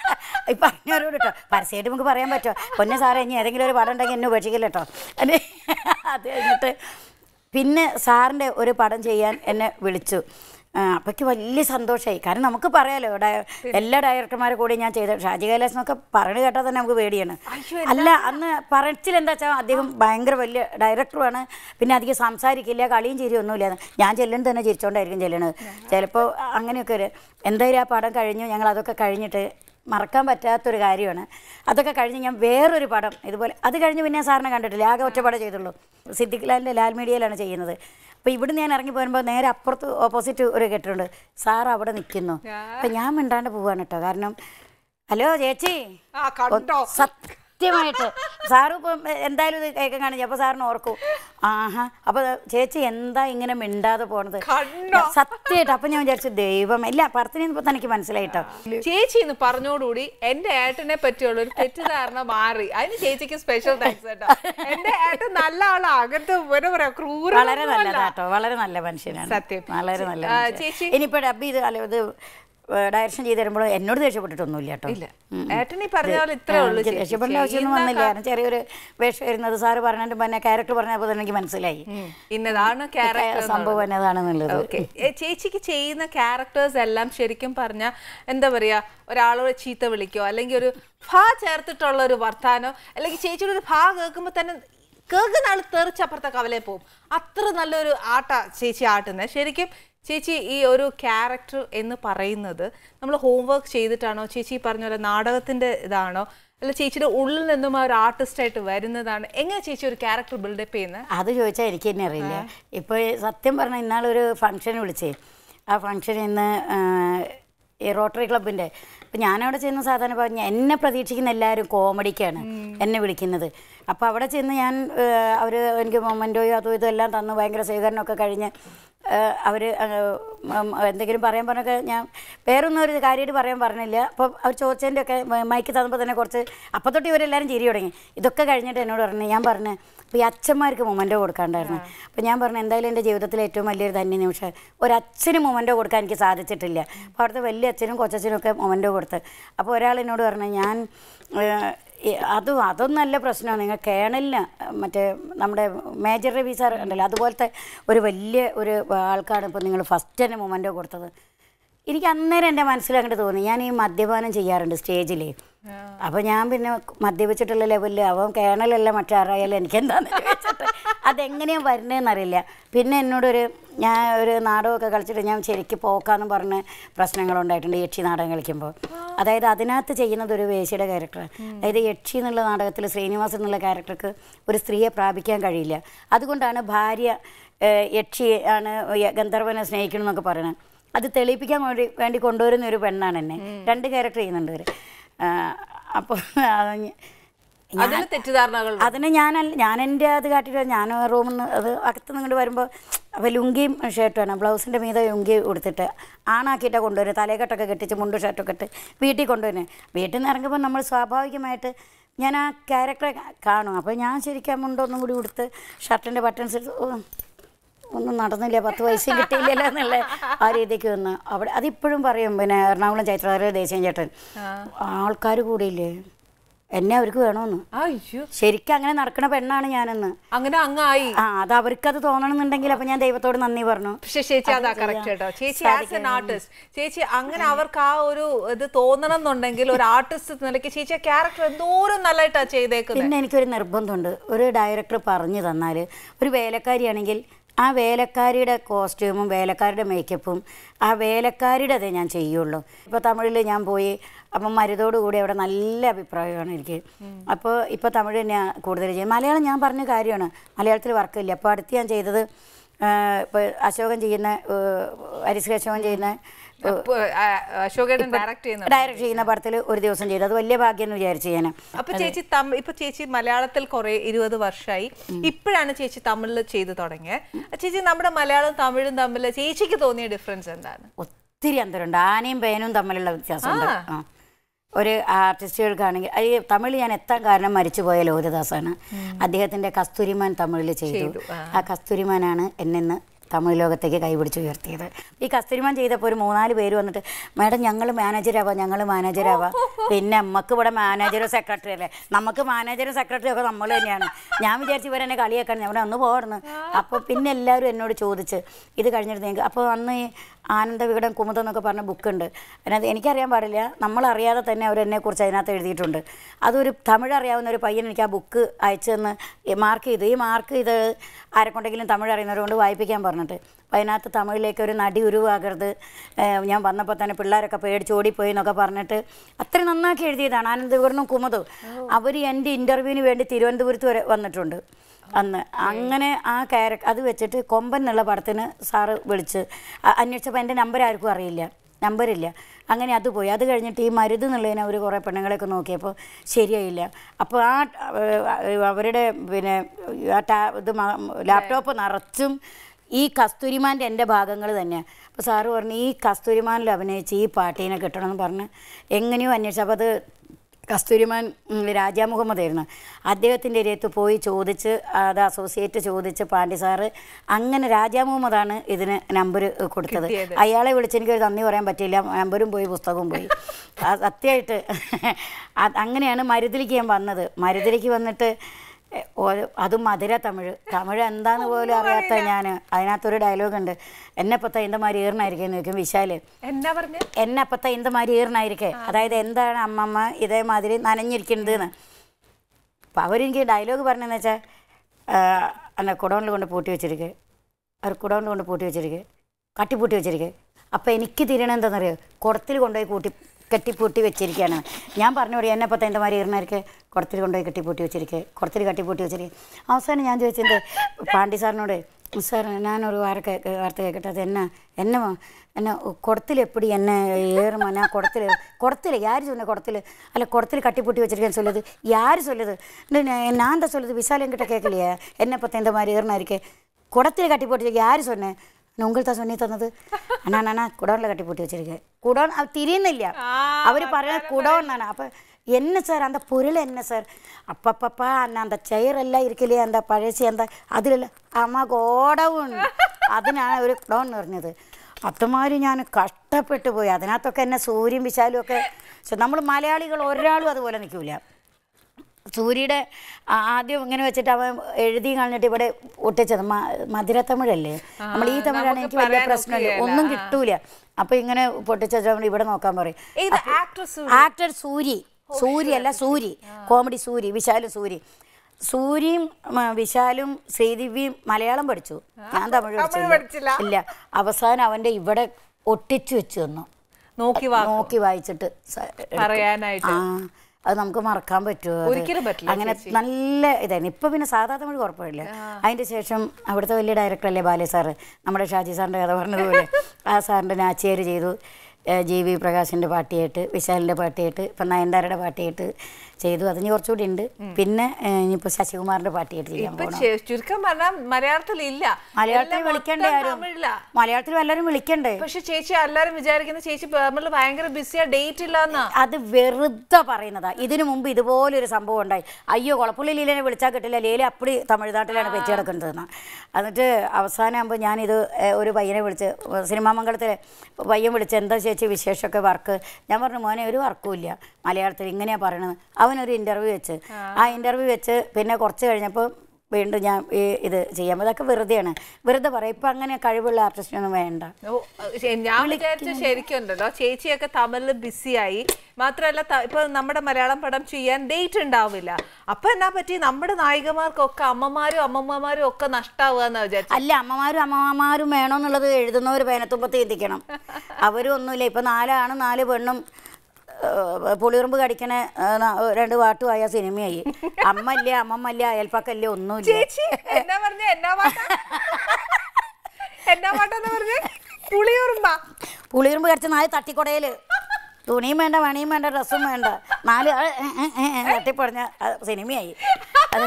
Speaker 2: ഈ പറഞ്ഞവരോട് കേട്ടോ പരസ്യമായിട്ട് നമുക്ക് പറയാൻ പറ്റുമോ പൊന്നെ സാറേ ഇനി ഏതെങ്കിലും ഒരു പടം ഉണ്ടെങ്കിൽ എന്നെ ഉപേക്ഷിക്കില്ല കേട്ടോ അല്ലേ അത് കഴിഞ്ഞിട്ട് പിന്നെ സാറിൻ്റെ ഒരു പടം ചെയ്യാൻ എന്നെ വിളിച്ചു അപ്പോഴേക്ക് വലിയ സന്തോഷമായി കാരണം നമുക്ക് പറയാലോ ഡയ എല്ലാ ഡയറക്ടർമാരെ കൂടി ഞാൻ ചെയ്ത ഷാജി കൈലാസ് എന്നൊക്കെ പറഞ്ഞു കേട്ടാൽ തന്നെ നമുക്ക് പേടിയാണ് അല്ല അന്ന് പറച്ചിൽ എന്താ വെച്ചാൽ അദ്ദേഹം ഭയങ്കര വലിയ ഡയറക്ടറുമാണ് പിന്നെ അധികം സംസാരിക്കില്ല കളിയും ചിരിയും ഒന്നുമില്ല ഞാൻ ചെല്ലുന്നത് തന്നെ ചിരിച്ചോണ്ടായിരിക്കും ചെല്ലണത് ചിലപ്പോൾ അങ്ങനെയൊക്കെ ഒരു എന്തായാലും ആ പടം കഴിഞ്ഞു ഞങ്ങൾ അതൊക്കെ കഴിഞ്ഞിട്ട് മറക്കാൻ പറ്റാത്തൊരു കാര്യമാണ് അതൊക്കെ കഴിഞ്ഞ് ഞാൻ വേറൊരു പടം ഇതുപോലെ അത് കഴിഞ്ഞ് പിന്നെ ഞാൻ സാറിനെ കണ്ടിട്ടില്ല ആകെ ഒറ്റ പടം ചെയ്തുള്ളൂ സിദ്ദിഖ് ലാലിൻ്റെ ലാൽ മീഡിയയിലാണ് ചെയ്യുന്നത് അപ്പോൾ ഇവിടുന്ന് ഞാൻ ഇറങ്ങി പോരുമ്പോൾ നേരെ അപ്പുറത്ത് ഓപ്പോസിറ്റ് ഒരു കെട്ടിട്ടുണ്ട് സാർ അവിടെ നിൽക്കുന്നു അപ്പം ഞാൻ മിണ്ടാണ്ട് പോവാണ് കേട്ടോ കാരണം ഹലോ ചേച്ചി
Speaker 1: ആ കണ്ടോ
Speaker 2: സത്യമായിട്ട് സാറും ഇപ്പം എന്തായാലും ഇത് കേൾക്കാൻ കാണിച്ചു അപ്പോൾ സാറിന് ഓർക്കും ആഹാ അപ്പോൾ ചേച്ചി എന്താ ഇങ്ങനെ മിണ്ടാതെ പോണത്
Speaker 1: കണ്ടോ?
Speaker 2: സത്യമായിട്ട് അപ്പം ഞാൻ വിചാരിച്ചു ദൈവം ഇല്ല പടത്തിന് ഇപ്പോൾ തനിക്ക് മനസ്സിലായിട്ടോ
Speaker 1: ചേച്ചി എന്ന് പറഞ്ഞോടുകൂടി എന്റെ ഏട്ടനെ പറ്റിയുള്ള ഒരു തെറ്റിദ്ധാരണ മാറി അതിന് ചേച്ചിക്ക് സ്പെഷ്യൽ താങ്ക്സ് കേട്ടോ എന്റെ ഏട്ടൻ നല്ല ആളാ അകത്ത് എന്താ പറയാ ക്രൂര
Speaker 2: വളരെ നല്ലതാട്ടോ വളരെ നല്ല മനുഷ്യനാണ്
Speaker 1: സത്യം.
Speaker 2: വളരെ നല്ല
Speaker 1: ആ,
Speaker 2: മനുഷ്യൻ.
Speaker 1: ചേച്ചി-
Speaker 2: ഇനിയിപ്പോ ഡബ് ചെയ്ത് അല്ല ഇത് ഡയറക്ഷൻ ചെയ്ത് തരുമ്പോൾ എന്നോട് ദേഷ്യപ്പെട്ടിട്ടൊന്നുമില്ല കേട്ടോ
Speaker 1: ഇല്ല ഏട്ടൻ ഈ പറഞ്ഞ പോലെ ഇത്രേ
Speaker 2: ആ,
Speaker 1: ഉള്ളൂ
Speaker 2: എനിക്ക്
Speaker 1: ചേച്ചി.
Speaker 2: ദേഷ്യപ്പെടേണ്ട ആവശ്യമൊന്നും
Speaker 1: ചെയ്യുന്ന
Speaker 2: വന്നില്ല കാരണം ചെറിയൊരു വേഷം വരുന്നത് സാറ് പറഞ്ഞിട്ട് പിന്നെ ക്യാരക്ടർ പറഞ്ഞപ്പോൾ തന്നെ എനിക്ക് മനസ്സിലായി
Speaker 1: ഉം. ഇന്നതാണ് ക്യാരക്ടർ
Speaker 2: സംഭവം എന്നതാണെന്നുള്ളത്
Speaker 1: ഓക്കെ ചേച്ചിക്ക് ചെയ്യുന്ന ക്യാരക്ടേഴ്സ് എല്ലാം ശരിക്കും പറഞ്ഞ എന്താ പറയാ ഒരാളോട് ചീത്ത വിളിക്കോ അല്ലെങ്കിൽ ഒരു ഫാ ചേർത്തിട്ടുള്ള ഒരു വർത്താനോ അല്ലെങ്കിൽ ചേച്ചിയുടെ ഒരു ഫാ കേൾക്കുമ്പോൾ തന്നെ കേൾക്കുന്ന ആൾ തെറിച്ചപ്പുറത്തെ കവലയിൽ പോകും അത്ര നല്ലൊരു ആട്ട ചേച്ചി ആട്ടുന്നത് ശരിക്കും ചേച്ചി ഈ ഒരു ക്യാരക്ടർ എന്ന് പറയുന്നത് നമ്മൾ ഹോംവർക്ക് ചെയ്തിട്ടാണോ ചേച്ചി ഈ പറഞ്ഞ പോലെ നാടകത്തിന്റെ ഇതാണോ അല്ല ചേച്ചിയുടെ ഉള്ളിൽ നിന്നും ആ ഒരു ആർട്ടിസ്റ്റായിട്ട് വരുന്നതാണ് എങ്ങനെ ചേച്ചി ഒരു ക്യാരക്ടർ ബിൽഡപ്പ് ചെയ്യുന്നത്
Speaker 2: അത് ചോദിച്ചാൽ എനിക്ക് തന്നെ അറിയില്ല ഇപ്പോൾ സത്യം പറഞ്ഞാൽ ഇന്നാളൊരു ഫംഗ്ഷൻ വിളിച്ചേ ആ ഫംഗ്ഷൻ ഇന്ന് ആ, ഈ റോട്ടറി ക്ലബിൻ്റെ അപ്പം ഞാനവിടെ ചെന്ന് സാധാരണ പറഞ്ഞ എന്നെ പ്രതീക്ഷിക്കുന്ന എല്ലാവരും കോമഡിക്കാണ് എന്നെ വിളിക്കുന്നത് അപ്പോൾ അവിടെ ചെന്ന് ഞാൻ അവർ എനിക്ക് മൊമെൻറ്റോയോ അതും ഇതും എല്ലാം തന്നു ഭയങ്കര സ്വീകരണമൊക്കെ കഴിഞ്ഞ് അവർ എന്തെങ്കിലും പറയാൻ പറഞ്ഞൊക്കെ ഞാൻ വേറൊന്നും ഒരു കാര്യമായിട്ട് പറയാൻ പറഞ്ഞില്ല അപ്പോൾ അവർ ചോദിച്ചതിൻ്റെ ഒക്കെ മൈക്ക് തന്നപ്പോൾ തന്നെ കുറച്ച് അപ്പോൾ തൊട്ട് ഇവരെല്ലാവരും ചിരി തുടങ്ങി ഇതൊക്കെ കഴിഞ്ഞിട്ട് എന്നോട് പറഞ്ഞു ഞാൻ പറഞ്ഞു അപ്പോൾ ഈ അച്ഛന്മാർക്ക് മൊമെൻറ്റോ കൊടുക്കാണ്ടായിരുന്നു അപ്പോൾ ഞാൻ പറഞ്ഞു എന്തായാലും എൻ്റെ ജീവിതത്തിലെ ഏറ്റവും വലിയൊരു ധന്യ നിമിഷം ഒരു അച്ഛന് മൊമെൻറ്റോ കൊടുക്കാൻ എനിക്ക് സാധിച്ചിട്ടില്ല അപ്പോൾ അവിടുത്തെ വലിയ അച്ഛനും കൊച്ചച്ഛനും ഒക്കെ മൊമെൻറ്റോ കൊടുത്ത് അപ്പോൾ ഒരാൾ എന്നോട് പറഞ്ഞു ഞാൻ ഏഹ്, ഈ അതും അതൊന്നല്ല പ്രശ്നമാണ് നിങ്ങൾ കേണലിന് മറ്റേ നമ്മുടെ മേജർ രവി സാർ ഉണ്ടല്ലോ അതുപോലത്തെ ഒരു വലിയ ഒരു ആൾക്കാണ് ഇപ്പോൾ നിങ്ങൾ ഫസ്റ്റ് തന്നെ മൊമെൻറ്റോ കൊടുത്തത് എനിക്ക് അന്നേരം എൻ്റെ മനസ്സിൽ അങ്ങോട്ട് തോന്നി ഞാൻ ഈ മദ്യപാനം ചെയ്യാറുണ്ട് സ്റ്റേജിൽ അപ്പോൾ ഞാൻ പിന്നെ മദ്യപിച്ചിട്ടുള്ള ലെവലിൽ അവൻ കേണലല്ല മറ്റാരായാലും എനിക്ക് എന്താണെന്ന് ചോദിച്ചിട്ട് അതെങ്ങനെയാണ് വരുന്നതെന്നറിയില്ല പിന്നെ എന്നോടൊരു ഞാൻ ഒരു നാടകമൊക്കെ കളിച്ചിട്ട് ഞാൻ ശരിക്കും പോക്കാന്ന് പറഞ്ഞ് പ്രശ്നങ്ങളുണ്ടായിട്ടുണ്ട് യക്ഷി നാടകം കളിക്കുമ്പോൾ അതായത് അതിനകത്ത് ചെയ്യുന്നത് ഒരു വേശ്യയുടെ ക്യാരക്ടർ അതായത് യക്ഷി എന്നുള്ള നാടകത്തിൽ ശ്രീനിവാസൻ എന്നുള്ള ക്യാരക്ടർക്ക് ഒരു സ്ത്രീയെ പ്രാപിക്കാൻ കഴിയില്ല അതുകൊണ്ടാണ് ഭാര്യ ഏഹ്, യക്ഷി ആണ് യ- ഗന്ധർവനെ സ്നേഹിക്കണം എന്നൊക്കെ പറയണത് അത് തെളിയിപ്പിക്കാൻ വേണ്ടി വേണ്ടി കൊണ്ടുവരുന്ന ഒരു പെണ്ണാണ് എന്നെ രണ്ട് ക്യാരക്ടർ ചെയ്യുന്നുണ്ട് ഇവർ അപ്പോൾ
Speaker 1: അതിൽ തെറ്റിദ്ധാരണകൾ
Speaker 2: അതിന് ഞാനല്ല ഞാൻ എൻ്റെ അത് കാട്ടിയിട്ട് ഞാൻ റൂമിൽ നിന്ന് അത് അകത്ത് നിങ്ങോട്ട് വരുമ്പോൾ അപ്പോൾ ലുങ്കിയും ഷർട്ടുമാണ് ബ്ലൗസിൻ്റെ മീതെ ലുങ്കി കൊടുത്തിട്ട് ആണാക്കിയിട്ടാണ് കൊണ്ടുവരുന്നത് തലയെക്കെട്ടൊക്കെ കെട്ടിച്ച് മുണ്ട് ഷർട്ടൊക്കെ ഇട്ട് വീട്ടിൽ കൊണ്ടുവരുന്നത് വീട്ടിൽ നിന്ന് ഇറങ്ങുമ്പോൾ നമ്മൾ സ്വാഭാവികമായിട്ട് ഞാൻ ആ ക്യാരക്ടറെ കാണും അപ്പോൾ ഞാൻ ശരിക്കും ആ മുണ്ടൊന്നും കൂടി കൊടുത്ത് ഷർട്ടിൻ്റെ ബട്ടൺസ് എടുത്ത് ഓ, ഒന്നും നടന്നില്ല പത്ത് വയസ്സ് കിട്ടിയില്ലല്ലോ എന്നുള്ള ആ രീതിക്ക് വന്ന് അവിടെ അതിപ്പോഴും പറയും പിന്നെ എറണാകുളം ചൈത്രധാര ദേശീയ ചേട്ടൻ ആൾക്കാർ കൂടിയില്ലേ എന്നെ അവർക്ക് വേണമെന്ന്
Speaker 1: അയ്യോ
Speaker 2: ശരിക്കും അങ്ങനെ നടക്കണ പെണ്ണാണ് ഞാനെന്ന്
Speaker 1: അങ്ങനെ അങ്ങായി
Speaker 2: ആ അത് അവർക്കത് തോന്നണമെന്നുണ്ടെങ്കിൽ അപ്പൊ ഞാൻ ദൈവത്തോട് നന്ദി പറഞ്ഞു
Speaker 1: പക്ഷെ ചേച്ചി അതാ കറക്റ്റ് കേട്ടോ ചേച്ചി ആസ് എൻ ആർട്ടിസ്റ്റ് ചേച്ചി അങ്ങനെ അവർക്ക് ആ ഒരു ഇത് തോന്നണം എന്നുണ്ടെങ്കിൽ ഒരു ആർട്ടിസ്റ്റ് നിലയ്ക്ക് ചേച്ചി ആ ക്യാരക്ടർ എന്തോരം നല്ലതായിട്ടാ ചെയ്തേക്കുന്നത്
Speaker 2: പിന്നെ എനിക്കൊരു നിർബന്ധമുണ്ട് ഒരു ഡയറക്ടർ പറഞ്ഞു തന്നാൽ ഒരു വേലക്കാരിയാണെങ്കിൽ ആ വേലക്കാരിയുടെ കോസ്റ്റ്യൂമും വേലക്കാരുടെ മേക്കപ്പും ആ വേലക്കാരിയുടെ അതേ ഞാൻ ചെയ്യുള്ളൂ ഇപ്പോൾ തമിഴിൽ ഞാൻ പോയി അപ്പം മരുതോടുകൂടി അവിടെ നല്ല അഭിപ്രായമാണ് എനിക്ക് അപ്പോൾ ഇപ്പോൾ തമിഴ് തന്നെയാണ് കൂടുതൽ ചെയ്യുന്നത് മലയാളം ഞാൻ പറഞ്ഞ കാര്യമാണ് മലയാളത്തിൽ വർക്കില്ല അപ്പോൾ അടുത്ത് ഞാൻ ചെയ്തത് ഇപ്പോൾ അശോകൻ ചെയ്യുന്ന ഏഹ്, ഹരിശ്രീ അശോകൻ ചെയ്യുന്ന
Speaker 1: അപ്പൊ, ആ, അശോകേട്ടൻ ഡയറക്ട് ചെയ്യുന്ന
Speaker 2: ഡയറക്റ്റ് ചെയ്യുന്ന പടത്തിൽ ഒരു ദിവസം ചെയ്തു അത് വലിയ ഭാഗ്യം എന്ന് വിചാരിച്ചു ഞാൻ
Speaker 1: അപ്പൊ ചേച്ചി തമി ഇപ്പൊ ചേച്ചി മലയാളത്തിൽ കുറെ ഇരുപത് വർഷമായി ഇപ്പോഴാണ് ചേച്ചി തമിഴിൽ ചെയ്തു തുടങ്ങിയത് ചേച്ചി നമ്മുടെ മലയാളവും തമിഴും തമ്മിൽ ചേച്ചിക്ക് തോന്നിയ ഡിഫറൻസ് എന്താണ്
Speaker 2: ഒത്തിരി അന്തരമുണ്ട് ആനയും പേനും തമ്മിലുള്ള വ്യത്യാസമുണ്ട് ആ. ഒരു ആർട്ടിസ്റ്റുകൾക്കാണെങ്കിൽ ഈ തമിഴ് ഞാൻ എത്താൻ കാരണം മരിച്ചുപോയ ലോഹിതദാസാണ് അദ്ദേഹത്തിന്റെ കസ്തൂരിമാൻ തമിഴിൽ ചെയ്തു
Speaker 1: ചെയ്തു, ആ.
Speaker 2: ആ കസ്തൂരിമാനാണ് എന്നെ ഇന്ന് തമിഴ് ലോകത്തേക്ക് കൈപിടിച്ച് ഉയർത്തിയത് ഈ കസ്തൂരിമാൻ ചെയ്തപ്പോൾ ഒരു മൂന്നാല് പേര് വന്നിട്ട് മാഡം ഞങ്ങൾ മാനേജരാവാം ഞങ്ങൾ മാനേജരാവാം പിന്നെ നമുക്ക് ഇവിടെ മാനേജറും സെക്രട്ടറി അല്ലേ നമുക്ക് മാനേജറും സെക്രട്ടറിയും ഒക്കെ നമ്മൾ തന്നെയാണ് ഞാൻ വിചാരിച്ചു ഇവരെന്നെ കളിയാക്കാൻ ഞാൻ ഇവിടെ ഒന്ന് പോകണം അപ്പോൾ പിന്നെ എല്ലാവരും എന്നോട് ചോദിച്ച് ഇത് കഴിഞ്ഞിട്ട് നിങ്ങൾക്ക് അപ്പോൾ അന്ന് ഈ ആനന്ദ വികടം കുമുദം എന്നൊക്കെ പറഞ്ഞ ബുക്കുണ്ട് അതിനകത്ത് എനിക്കറിയാൻ പാടില്ല നമ്മളറിയാതെ തന്നെ അവർ എന്നെക്കുറിച്ച് അതിനകത്ത് എഴുതിയിട്ടുണ്ട് അതൊരു തമിഴ് അറിയാവുന്ന ഒരു പയ്യൻ എനിക്ക് ആ ബുക്ക് അയച്ചു തന്ന് മാർക്ക് ചെയ്തു ഈ മാർക്ക് ഇത് ആരെക്കൊണ്ടെങ്കിലും തമിഴ് അറിയുന്നവരോട് വായിപ്പിക്കാൻ പറഞ്ഞിട്ട് അപ്പോൾ അതിനകത്ത് തമിഴിലേക്ക് ഒരു നടി ഉരുവാകരുത് ഏഹ് ഞാൻ വന്നപ്പോൾ തന്നെ പിള്ളേരൊക്കെ പേടിച്ച് ഓടിപ്പോയി എന്നൊക്കെ പറഞ്ഞിട്ട് അത്രയും നന്നാക്കി എഴുതിയതാണ് ആനന്ദ വികടനും കുമുദും അവർ എൻ്റെ ഇൻ്റർവ്യൂവിന് വേണ്ടി തിരുവനന്തപുരത്ത് വരെ വന്നിട്ടുണ്ട് അന്ന് അങ്ങനെ ആ ക്യാരക്ടർ അത് വെച്ചിട്ട് കൊമ്പൻ എന്നുള്ള പടത്തിന് സാറ് വിളിച്ച് അ- അന്വേഷിച്ചപ്പോൾ എൻ്റെ നമ്പർ ആർക്കും അറിയില്ല നമ്പറില്ല അങ്ങനെ അത് പോയി അത് കഴിഞ്ഞിട്ട് ഈ മരുത് എന്നുള്ളതിനെ അവർ കുറേ പെണ്ണുങ്ങളെയൊക്കെ നോക്കിയപ്പോൾ ശരിയായില്ല അപ്പോൾ ആ ഏഹ്, അവരുടെ പിന്നെ ആ ടാ ഇത് ലാപ്ടോപ്പ് നിറച്ചും ഈ കസ്തൂരിമാൻ്റെ എൻ്റെ ഭാഗങ്ങൾ തന്നെയാണ് അപ്പോൾ സാറ് പറഞ്ഞു ഈ കസ്തൂരിമാനിൽ അഭിനയിച്ച് ഈ പാട്ടീനെ കിട്ടണമെന്ന് പറഞ്ഞ് എങ്ങനെയോ അന്വേഷിച്ചു അപ്പോൾ അത് കസ്തൂരിമാൻ ഉം, രാജാ മുഹമ്മദ് ആയിരുന്നു അദ്ദേഹത്തിൻ്റെ ഇരയത്ത് പോയി ചോദിച്ച് അത് അസോസിയേറ്റ് ചോദിച്ച് പാണ്ഡ്യ സാറ് അങ്ങനെ രാജാ മുഹമ്മദാണ് ഇതിന് നമ്പർ കൊടുത്തത്
Speaker 1: കിട്ടിയത്.
Speaker 2: അയാളെ വിളിച്ച് എനിക്കൊരു നന്ദി പറയാൻ പറ്റില്ല നമ്പരും പോയി പുസ്തകവും പോയി ആ, സത്യമായിട്ട് അത് അങ്ങനെയാണ് മരുതിലേക്ക് ഞാൻ വന്നത് മരുതിലേക്ക് വന്നിട്ട് എ, ഓരോ അതും മധുര തമിഴ് തമിഴ് എന്താന്ന് പോലും അറിയാത്ത ഞാൻ അതിനകത്തൊരു ഡയലോഗ് ഉണ്ട് എന്നെപ്പത്ത இந்த மாதிரி ഈറിനായിരിക്കും എന്ന് ചോദിക്കും വിശാല്
Speaker 1: എന്നാ പറഞ്ഞ
Speaker 2: എന്നപ്പത്ത இந்த மாதிரி ഈറിനായിരിക്കേ അതായത് എന്താണ് അമ്മമ്മ ഇതേമാതിരി നനഞ്ഞിരിക്കുന്നത് എന്ന് അപ്പോൾ അവരെനിക്ക് ഡയലോഗ് പറഞ്ഞതെന്ന് വെച്ചാൽ അന്ന കുടവനിൽ കൊണ്ട് പൂട്ടി വെച്ചിരിക്കെ അവർ കുടവനിൽ കൊണ്ട് പൂട്ടി വെച്ചിരിക്കെ കട്ടിപ്പൂട്ടി വെച്ചിരിക്കെ അപ്പോൾ എനിക്ക് തിരിയണം എന്താണെന്നറിയോ കുടത്തിൽ കൊണ്ടുപോയി കൂട്ടി കെട്ടിപ്പൂട്ടി വെച്ചിരിക്കുകയാണ് ഞാൻ പറഞ്ഞു പറയും എന്നെ പത്ത എൻ്റെ മാതിരി ഇരുന്നായിരിക്കെ കുടത്തിൽ കൊണ്ടുപോയി കെട്ടിപ്പൂട്ടി വെച്ചിരിക്കെ കുടത്തിൽ കട്ടിപ്പൂട്ടി വെച്ചിരിക്കെ അവസാനം ഞാൻ ചോദിച്ചത് പാണ്ഡി സാറിനോട് സാർ ഞാനൊരു വാർത്ത വാർത്ത കേൾക്കട്ടെ അത് എന്നാ എന്നെ என்ன குடத்தில் எப்படி என்ன ஏறுமா நான் குடத்தில் குடத்தில் யார் சொன்ன குடத்தில் அல்ல குடத்தில் கட்டி பூட்டி வச்சிருக்கேன்னு சொல்லுது யார் சொல்லுது இல்லை, நான் நான் தான் சொல்லுது விசால் என்கிட்ட கேட்கலையே என்ன பற்றி இந்த மாதிரி ஏறினா இருக்கே குடத்தில் கட்டி போட்டு வச்சிருக்க யார் சொன்னேன் நான் உங்களுக்கு தான் சொன்னி தന്നത് அண்ணா அண்ணா குடோனில் கட்டி போட்டு வச்சிருக்கேன் குடோன் அது தெரியுന്നില്ല അവർ പറയുന്നത് കുടോൺ എന്നാണ് അപ്പം என்ன சார் அந்த பொருள் என்ன சார் அப்பப்பப்பா அந்த அந்த ചെയറെല്ലാം ഇരിക്കില്ലേ அந்த പഴശ്ശി എന്താ അതിലല്ല അമ്മ ഗോഡവും അതിനാണ് ഒരു കുടോൺ എന്ന് പറഞ്ഞത് അതുമാതിരി ഞാൻ കഷ്ടപ്പെട്ടു പോയി അതിനകത്തൊക്കെ എന്നെ സൂര്യൻ വിശാലും ഒക്കെ പക്ഷെ നമ്മൾ മലയാളികൾ ഒരാളും അതുപോലെ നിൽക്കില്ല സൂര്യയുടെ ആ- ആദ്യം ഇങ്ങനെ വെച്ചിട്ട് അവൻ എഴുതി കളഞ്ഞിട്ട് ഇവിടെ ഒട്ടിച്ചത് മ- മധുര തമിഴല്ലേ നമ്മൾ ഈ തമിഴാണ്
Speaker 1: നമുക്ക്
Speaker 2: എനിക്ക് വലിയ
Speaker 1: പറയാൻ
Speaker 2: പ്രശ്നമില്ല
Speaker 1: ഒക്കുകയില്ല.
Speaker 2: ഒന്നും കിട്ടൂല അപ്പൊ ഇങ്ങനെ പൊട്ടിച്ച ഇവിടെ നോക്കാൻ പറയും
Speaker 1: ഏത് ആക്ട്രസ്
Speaker 2: ആക്ടർ സൂരി സൂരി അല്ല സൂരി കോമഡി സൂരി വിശാലും സൂരി സൂരിയും ഉം, വിശാലും ശ്രീദിവ്യയും മലയാളം പഠിച്ചു ഞാൻ തമിഴ്
Speaker 1: പഠിച്ചില്ല.
Speaker 2: പഠിച്ചില്ല ഇല്ല അവസാനം അവന്റെ ഇവിടെ ഒട്ടിച്ചു വെച്ച് തന്നു
Speaker 1: നോക്കി വാ
Speaker 2: നോക്കി വായിച്ചിട്ട് സ-
Speaker 1: പറയാനായിട്ട്
Speaker 2: ആ അത് നമുക്ക് മറക്കാൻ പറ്റുമോ അത്?
Speaker 1: ഒരിക്കലും പറ്റില്ല,
Speaker 2: അങ്ങനെ നല്ല ഇതായിരുന്നു ഇപ്പൊ പിന്നെ സാധാ തമിഴ് കുഴപ്പമില്ല അതിന്റെ ശേഷം അവിടുത്തെ വലിയ ഡയറക്ടർ അല്ലേ ബാലേ സാറ് നമ്മുടെ ഷാജി സാറിന്റെ കഥ പറഞ്ഞതുപോലെ ആ സാറിന്റെ നാച്ചിയാര് ചെയ്തു ഏ, ജി വി പ്രകാശിന്റെ പാട്ടിയായിട്ട് വിശാലിന്റെ പാട്ടിയായിട്ട് ഇപ്പം നയൻതാരയുടെ പാട്ടിയായിട്ട് ചെയ്തു അതിന് കുറച്ചുകൂടി ഉണ്ട് പിന്നെ ഏ, ഇനിയിപ്പോൾ ശശികുമാറിന്റെ പാട്ടിയായിട്ട് ചെയ്യാൻ
Speaker 1: ഇപ്പൊ
Speaker 2: പോകണം
Speaker 1: ചെ- ചുരുക്കം പറഞ്ഞാൽ മലയാളത്തിൽ ഇല്ല
Speaker 2: മലയാളത്തിൽ
Speaker 1: എല്ലാം
Speaker 2: വിളിക്കണ്ടേ
Speaker 1: മൊത്തം
Speaker 2: ആരും
Speaker 1: തമിഴിലാ.
Speaker 2: മലയാളത്തിൽ എല്ലാവരും വിളിക്കണ്ടേ
Speaker 1: പക്ഷെ ചേച്ചി എല്ലാരും വിചാരിക്കുന്ന ചേച്ചി തമിഴിൽ ഭയങ്കര ബിസിയാ ഡേറ്റ് ഇല്ലാന്നാ
Speaker 2: അത് വെറുതെ പറയുന്നതാ ഇതിനു മുമ്പ് ഇതുപോലൊരു സംഭവം ഉണ്ടായി അയ്യോ കുളപ്പുള്ളി ലീലനെ വിളിച്ചാൽ കിട്ടില്ല ലീല അപ്പടി തമിഴ്നാട്ടിലാണ് വെച്ച് കിടക്കുന്നതെന്ന് എന്നിട്ട് അവസാനമാകുമ്പോൾ ഞാനിത് ഏഹ്, ഒരു പയ്യനെ വിളിച്ച് സിനിമാ മംഗളത്തിലെ പയ്യൻ വിളിച്ച് എന്താ ചേച്ചി വിശേഷമൊക്കെ വർക്ക് ഞാൻ പറഞ്ഞു മോനെ ഒരു വർക്കും ഇല്ല മലയാളത്തിൽ ഇങ്ങനെയാണ് പറയണത് അവനൊരു ഇൻ്റർവ്യൂ വെച്ച് ആ ഇൻ്റർവ്യൂ വെച്ച് പിന്നെ കുറച്ച് കഴിഞ്ഞപ്പോൾ വീണ്ടും ഞാൻ ഈ ഇത് ചെയ്യാം അതൊക്കെ വെറുതെയാണ് വെറുതെ പറയാം ഇപ്പം അങ്ങനെ കഴിവുള്ള ആർട്ടിസ്റ്റിനൊന്നും വേണ്ട
Speaker 1: ഓ, ശ- ഞാൻ വിചാരിച്ച ശരിക്കും ഉണ്ടല്ലോ ചേച്ചിയൊക്കെ തമിഴിൽ ബിസിയായി മാത്രമല്ല ത- ഇപ്പൊ നമ്മുടെ മലയാളം പടം ചെയ്യാൻ ഡേറ്റ് ഉണ്ടാവില്ല അപ്പൊ എന്നാ പറ്റി നമ്മുടെ നായികമാർക്കൊക്കെ അമ്മമാരും അമ്മമ്മമാരും ഒക്കെ നഷ്ടാവുക എന്നാ വിചാരിച്ചു
Speaker 2: അല്ല അമ്മമാരും അമ്മമാരും വേണമെന്നുള്ളത് എഴുതുന്നവർ പേനത്തുമ്പത്ത് ചിന്തിക്കണം അവരും ഒന്നുമില്ല ഇപ്പം നാലാണ് നാല് പെണ്ണും ഏഹ്, പുളിയുറുമ്പ് കടിക്കണ ഏഹ്, ന- രണ്ട് പാട്ടുമായ സിനിമയായി അമ്മല്ല അമ്മമ്മല്ല അയൽപ്പക്കല്ല ഒന്നുമില്ല
Speaker 1: ചേച്ചി എന്നാ പറഞ്ഞ എന്നാ പാട്ട എന്നാ പാട്ടെന്ന് പറഞ്ഞ പുളിയൂറുമ്പ
Speaker 2: പുളിയുറുമ്പ് കടിച്ച നാല് തട്ടിക്കൊടയിൽ തുണിയും വേണ്ട പണിയും വേണ്ട ഡ്രസ്സും വേണ്ട നാല് ആള് ഏ, ഏ, ഏ, ഏ, തട്ടിപ്പൊടഞ്ഞ അത് സിനിമയായി അത്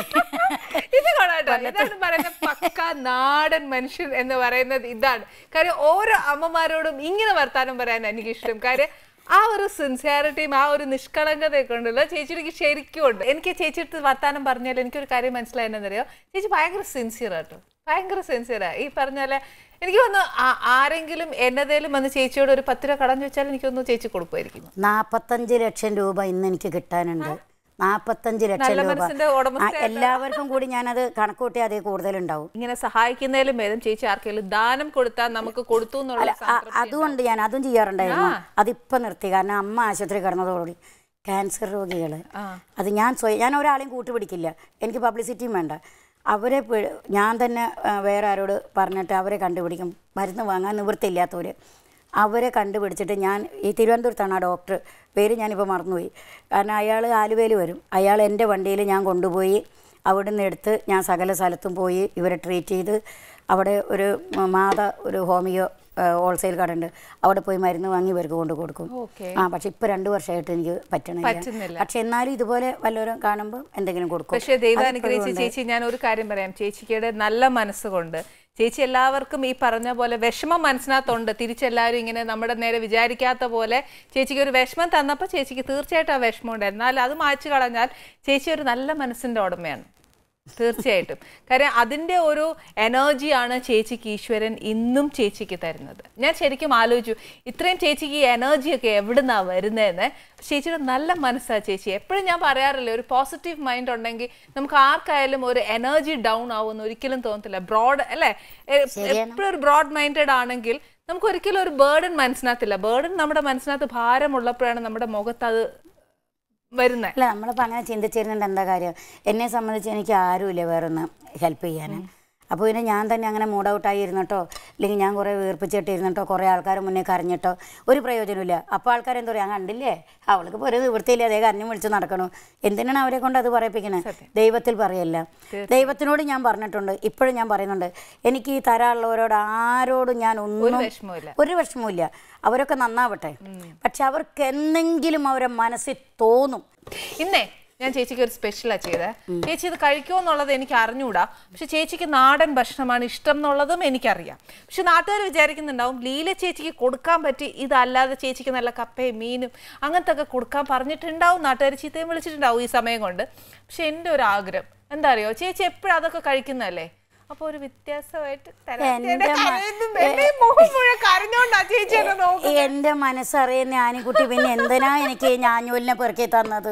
Speaker 1: ഇത് കൊള്ളാട്ടോ ഇതാണ് പറയുന്ന പക്ക നാടൻ മനുഷ്യൻ എന്ന് പറയുന്നത് ഇതാണ് കാര്യം ഓരോ അമ്മമാരോടും ഇങ്ങനെ വർത്താനം പറയാൻ എനിക്ക് ഇഷ്ടം കാര്യം ആ ഒരു സിൻസിയാരിറ്റിയും ആ ഒരു നിഷ്കളങ്കതയൊക്കെ ഉണ്ടല്ലോ ചേച്ചിയുടെ എനിക്ക് ശരിക്കും ഉണ്ട് എനിക്ക് ചേച്ചിയുടെ വർത്താനം പറഞ്ഞാൽ എനിക്കൊരു കാര്യം മനസ്സിലായെന്നറിയോ ചേച്ചി ഭയങ്കര സിൻസിയർ ആട്ടോ ഭയങ്കര സിൻസിയറാ ഈ പറഞ്ഞാല് എനിക്ക് തോന്നുന്നു ആ- ആരെങ്കിലും എന്നതേലും വന്ന് ചേച്ചിയോട് ഒരു പത്ത് രൂപ കടം ചോദിച്ചാൽ എനിക്കൊന്ന് ചേച്ചി കൊടുക്കുമായിരിക്കും
Speaker 2: നാപ്പത്തഞ്ച് ലക്ഷം രൂപ ഇന്ന് എനിക്ക് കിട്ടാനുണ്ട് നാപ്പത്തഞ്ച് ലക്ഷം
Speaker 1: നല്ല
Speaker 2: രൂപ
Speaker 1: മനസ്സിന്റെ
Speaker 2: ആ,
Speaker 1: ഉടമസ്ഥയായിട്ട്
Speaker 2: എല്ലാവർക്കും കൂടി ഞാനത് കണക്ക് കൂട്ടി അതേ കൂടുതലുണ്ടാവും
Speaker 1: ഇങ്ങനെ സഹായിക്കുന്നതിലും ഭേദം ചേച്ചി ആർക്കെങ്കിലും ദാനം കൊടുത്താൽ നമുക്ക് കൊടുത്തു എന്നുള്ള
Speaker 2: ആ, അതുകൊണ്ട് ഞാൻ അതും ചെയ്യാറുണ്ടായിരുന്നു അതിപ്പം നിർത്തി കാരണം അമ്മ ആശുപത്രി കിടന്നതോടുകൂടി ക്യാൻസർ രോഗികൾ അത് ഞാൻ സ്വയം ഞാൻ ഒരാളെയും കൂട്ടുപിടിക്കില്ല എനിക്ക് പബ്ലിസിറ്റിയും വേണ്ട അവരെ പി- ഞാൻ തന്നെ ആ, വേറെ ആരോട് പറഞ്ഞിട്ട് അവരെ കണ്ടുപിടിക്കും മരുന്ന് വാങ്ങാൻ നിവൃത്തിയില്ലാത്തവർ അവരെ കണ്ടുപിടിച്ചിട്ട് ഞാൻ ഈ തിരുവനന്തപുരത്താണ് ആ ഡോക്ടർ പേര് ഞാനിപ്പോൾ മറന്നുപോയി കാരണം അയാൾ ആലുവയിൽ വരും അയാൾ എൻ്റെ വണ്ടിയിൽ ഞാൻ കൊണ്ടുപോയി അവിടുന്ന് എടുത്ത് ഞാൻ സകല സ്ഥലത്തും പോയി ഇവരെ ട്രീറ്റ് ചെയ്ത് അവിടെ ഒരു മ- മാത ഒരു ഹോമിയോ ഹോൾസെയിൽ കട ഉണ്ട് അവിടെ പോയി മരുന്ന് വാങ്ങി ഇവർക്ക് കൊണ്ട് കൊടുക്കും
Speaker 1: ഓക്കെ
Speaker 2: ആ പക്ഷെ ഇപ്പൊ രണ്ടു വർഷമായിട്ട് എനിക്ക് പറ്റണില്ല
Speaker 1: പറ്റുന്നില്ല.
Speaker 2: പക്ഷെ എന്നാലും ഇതുപോലെ വല്ലവരും കാണുമ്പോൾ എന്തെങ്കിലും കൊടുക്കും
Speaker 1: പക്ഷേ ദൈവം
Speaker 2: അതിപ്പോഴും
Speaker 1: അനുഗ്രഹിച്ച്
Speaker 2: ഉണ്ട്.
Speaker 1: ചേച്ചി ഞാൻ ഒരു കാര്യം പറയാം ചേച്ചിക്കയുടെ നല്ല മനസ്സുകൊണ്ട് ചേച്ചി എല്ലാവർക്കും ഈ പറഞ്ഞ പോലെ വിഷമം മനസ്സിനകത്തുണ്ട് തിരിച്ചെല്ലാവരും ഇങ്ങനെ നമ്മുടെ നേരെ വിചാരിക്കാത്ത പോലെ ചേച്ചിക്ക് ഒരു വിഷമം തന്നപ്പോൾ ചേച്ചിക്ക് തീർച്ചയായിട്ടും ആ വിഷമം ഉണ്ട് എന്നാൽ അത് മായ്ച്ചു കളഞ്ഞാൽ ചേച്ചി ഒരു നല്ല മനസ്സിന്റെ ഉടമയാണ് തീർച്ചയായിട്ടും കാര്യം അതിൻ്റെ ഒരു എനർജിയാണ് ചേച്ചിക്ക് ഈശ്വരൻ ഇന്നും ചേച്ചിക്ക് തരുന്നത് ഞാൻ ശരിക്കും ആലോചിച്ചു ഇത്രയും ചേച്ചിക്ക് ഈ എനർജിയൊക്കെ എവിടുന്നാ വരുന്നതെന്ന് ചേച്ചിയുടെ നല്ല മനസ്സാണ് ചേച്ചി എപ്പോഴും ഞാൻ പറയാറില്ല ഒരു പോസിറ്റീവ് മൈൻഡ് ഉണ്ടെങ്കിൽ നമുക്ക് ആർക്കായാലും ഒരു എനർജി ഡൗൺ ആവുമെന്ന് ഒരിക്കലും തോന്നത്തില്ല ബ്രോഡ് അല്ലേ എപ്പോഴും ഒരു ബ്രോഡ് മൈൻഡഡ് ആണെങ്കിൽ നമുക്ക് ഒരിക്കലും ഒരു ബേർഡൻ മനസ്സിനകത്തില്ല ബേർഡൻ നമ്മുടെ മനസ്സിനകത്ത് ഭാരമുള്ളപ്പോഴാണ് നമ്മുടെ മുഖത്ത് അത് വരുന്നത്
Speaker 2: അല്ല നമ്മളിപ്പോൾ അങ്ങനെ ചിന്തിച്ചിരുന്നുണ്ട് എന്താ കാര്യം എന്നെ സംബന്ധിച്ച് എനിക്ക് ആരുമില്ല വേറെ ഒന്ന് ഹെൽപ്പ് ചെയ്യാൻ അപ്പോൾ പിന്നെ ഞാൻ തന്നെ അങ്ങനെ മൂഡ് ഔട്ടായി ഇരുന്നിട്ടോ അല്ലെങ്കിൽ ഞാൻ കുറേ വീർപ്പിച്ചിട്ട് ഇരുന്നിട്ടോ കുറേ ആൾക്കാർ മുന്നേ കരഞ്ഞിട്ടോ ഒരു പ്രയോജനമില്ല അപ്പോൾ ആൾക്കാർ എന്താ പറയുക കണ്ടില്ലേ അവൾക്ക് ഇപ്പോൾ ഒരു നിവൃത്തിയില്ല അതേ കരഞ്ഞു വിളിച്ച് നടക്കണു എന്തിനാണ് അവരെ കൊണ്ട് അത് പറയിപ്പിക്കണത് ദൈവത്തിൽ പറയല്ല ദൈവത്തിനോട് ഞാൻ പറഞ്ഞിട്ടുണ്ട് ഇപ്പോഴും ഞാൻ പറയുന്നുണ്ട് എനിക്ക് ഈ തരാനുള്ളവരോട് ആരോടും ഞാൻ
Speaker 1: ഒരു
Speaker 2: ഒന്നും
Speaker 1: വിഷമമില്ല
Speaker 2: ഒരു വിഷമവുമില്ല അവരൊക്കെ നന്നാവട്ടെ പക്ഷെ അവർക്ക് എന്തെങ്കിലും അവരെ മനസ്സിൽ തോന്നും
Speaker 1: ഇന്നേ ഞാൻ ചേച്ചിക്ക് ഒരു സ്പെഷ്യലാ ചെയ്തേ ചേച്ചി ഇത് കഴിക്കുമോ എന്നുള്ളത് എനിക്ക് അറിഞ്ഞൂടാ പക്ഷെ ചേച്ചിക്ക് നാടൻ ഭക്ഷണമാണ് ഇഷ്ടം എന്നുള്ളതും എനിക്കറിയാം പക്ഷെ നാട്ടുകാർ വിചാരിക്കുന്നുണ്ടാവും ലീല ചേച്ചിക്ക് കൊടുക്കാൻ പറ്റി ഇതല്ലാതെ ചേച്ചിക്ക് നല്ല കപ്പയും മീനും അങ്ങനത്തെ ഒക്കെ കൊടുക്കാൻ പറഞ്ഞിട്ടുണ്ടാവും നാട്ടുകാർ ചീത്തയും വിളിച്ചിട്ടുണ്ടാവും ഈ സമയം കൊണ്ട് പക്ഷെ എൻ്റെ ഒരു ആഗ്രഹം എന്താ അറിയോ ചേച്ചി എപ്പോഴും അതൊക്കെ കഴിക്കുന്നതല്ലേ അപ്പൊ ഒരു വ്യത്യാസമായിട്ട് തരാം.
Speaker 2: എൻ്റെ
Speaker 1: എൻ്റെ
Speaker 2: മ-
Speaker 1: കരയുന്നു, എൻ്റെ ഈ മുഖം മുഴുവൻ കരഞ്ഞോണ്ടാ ചേച്ചി എന്നെ നോക്കുന്നത്
Speaker 2: എന്റെ മനസ്സറിയുന്ന ആനിക്കുട്ടി പിന്നെ എന്തിനാ എനിക്ക് ഈ ഞാഞ്ഞൂലിനെ പെറുക്കി തന്നത്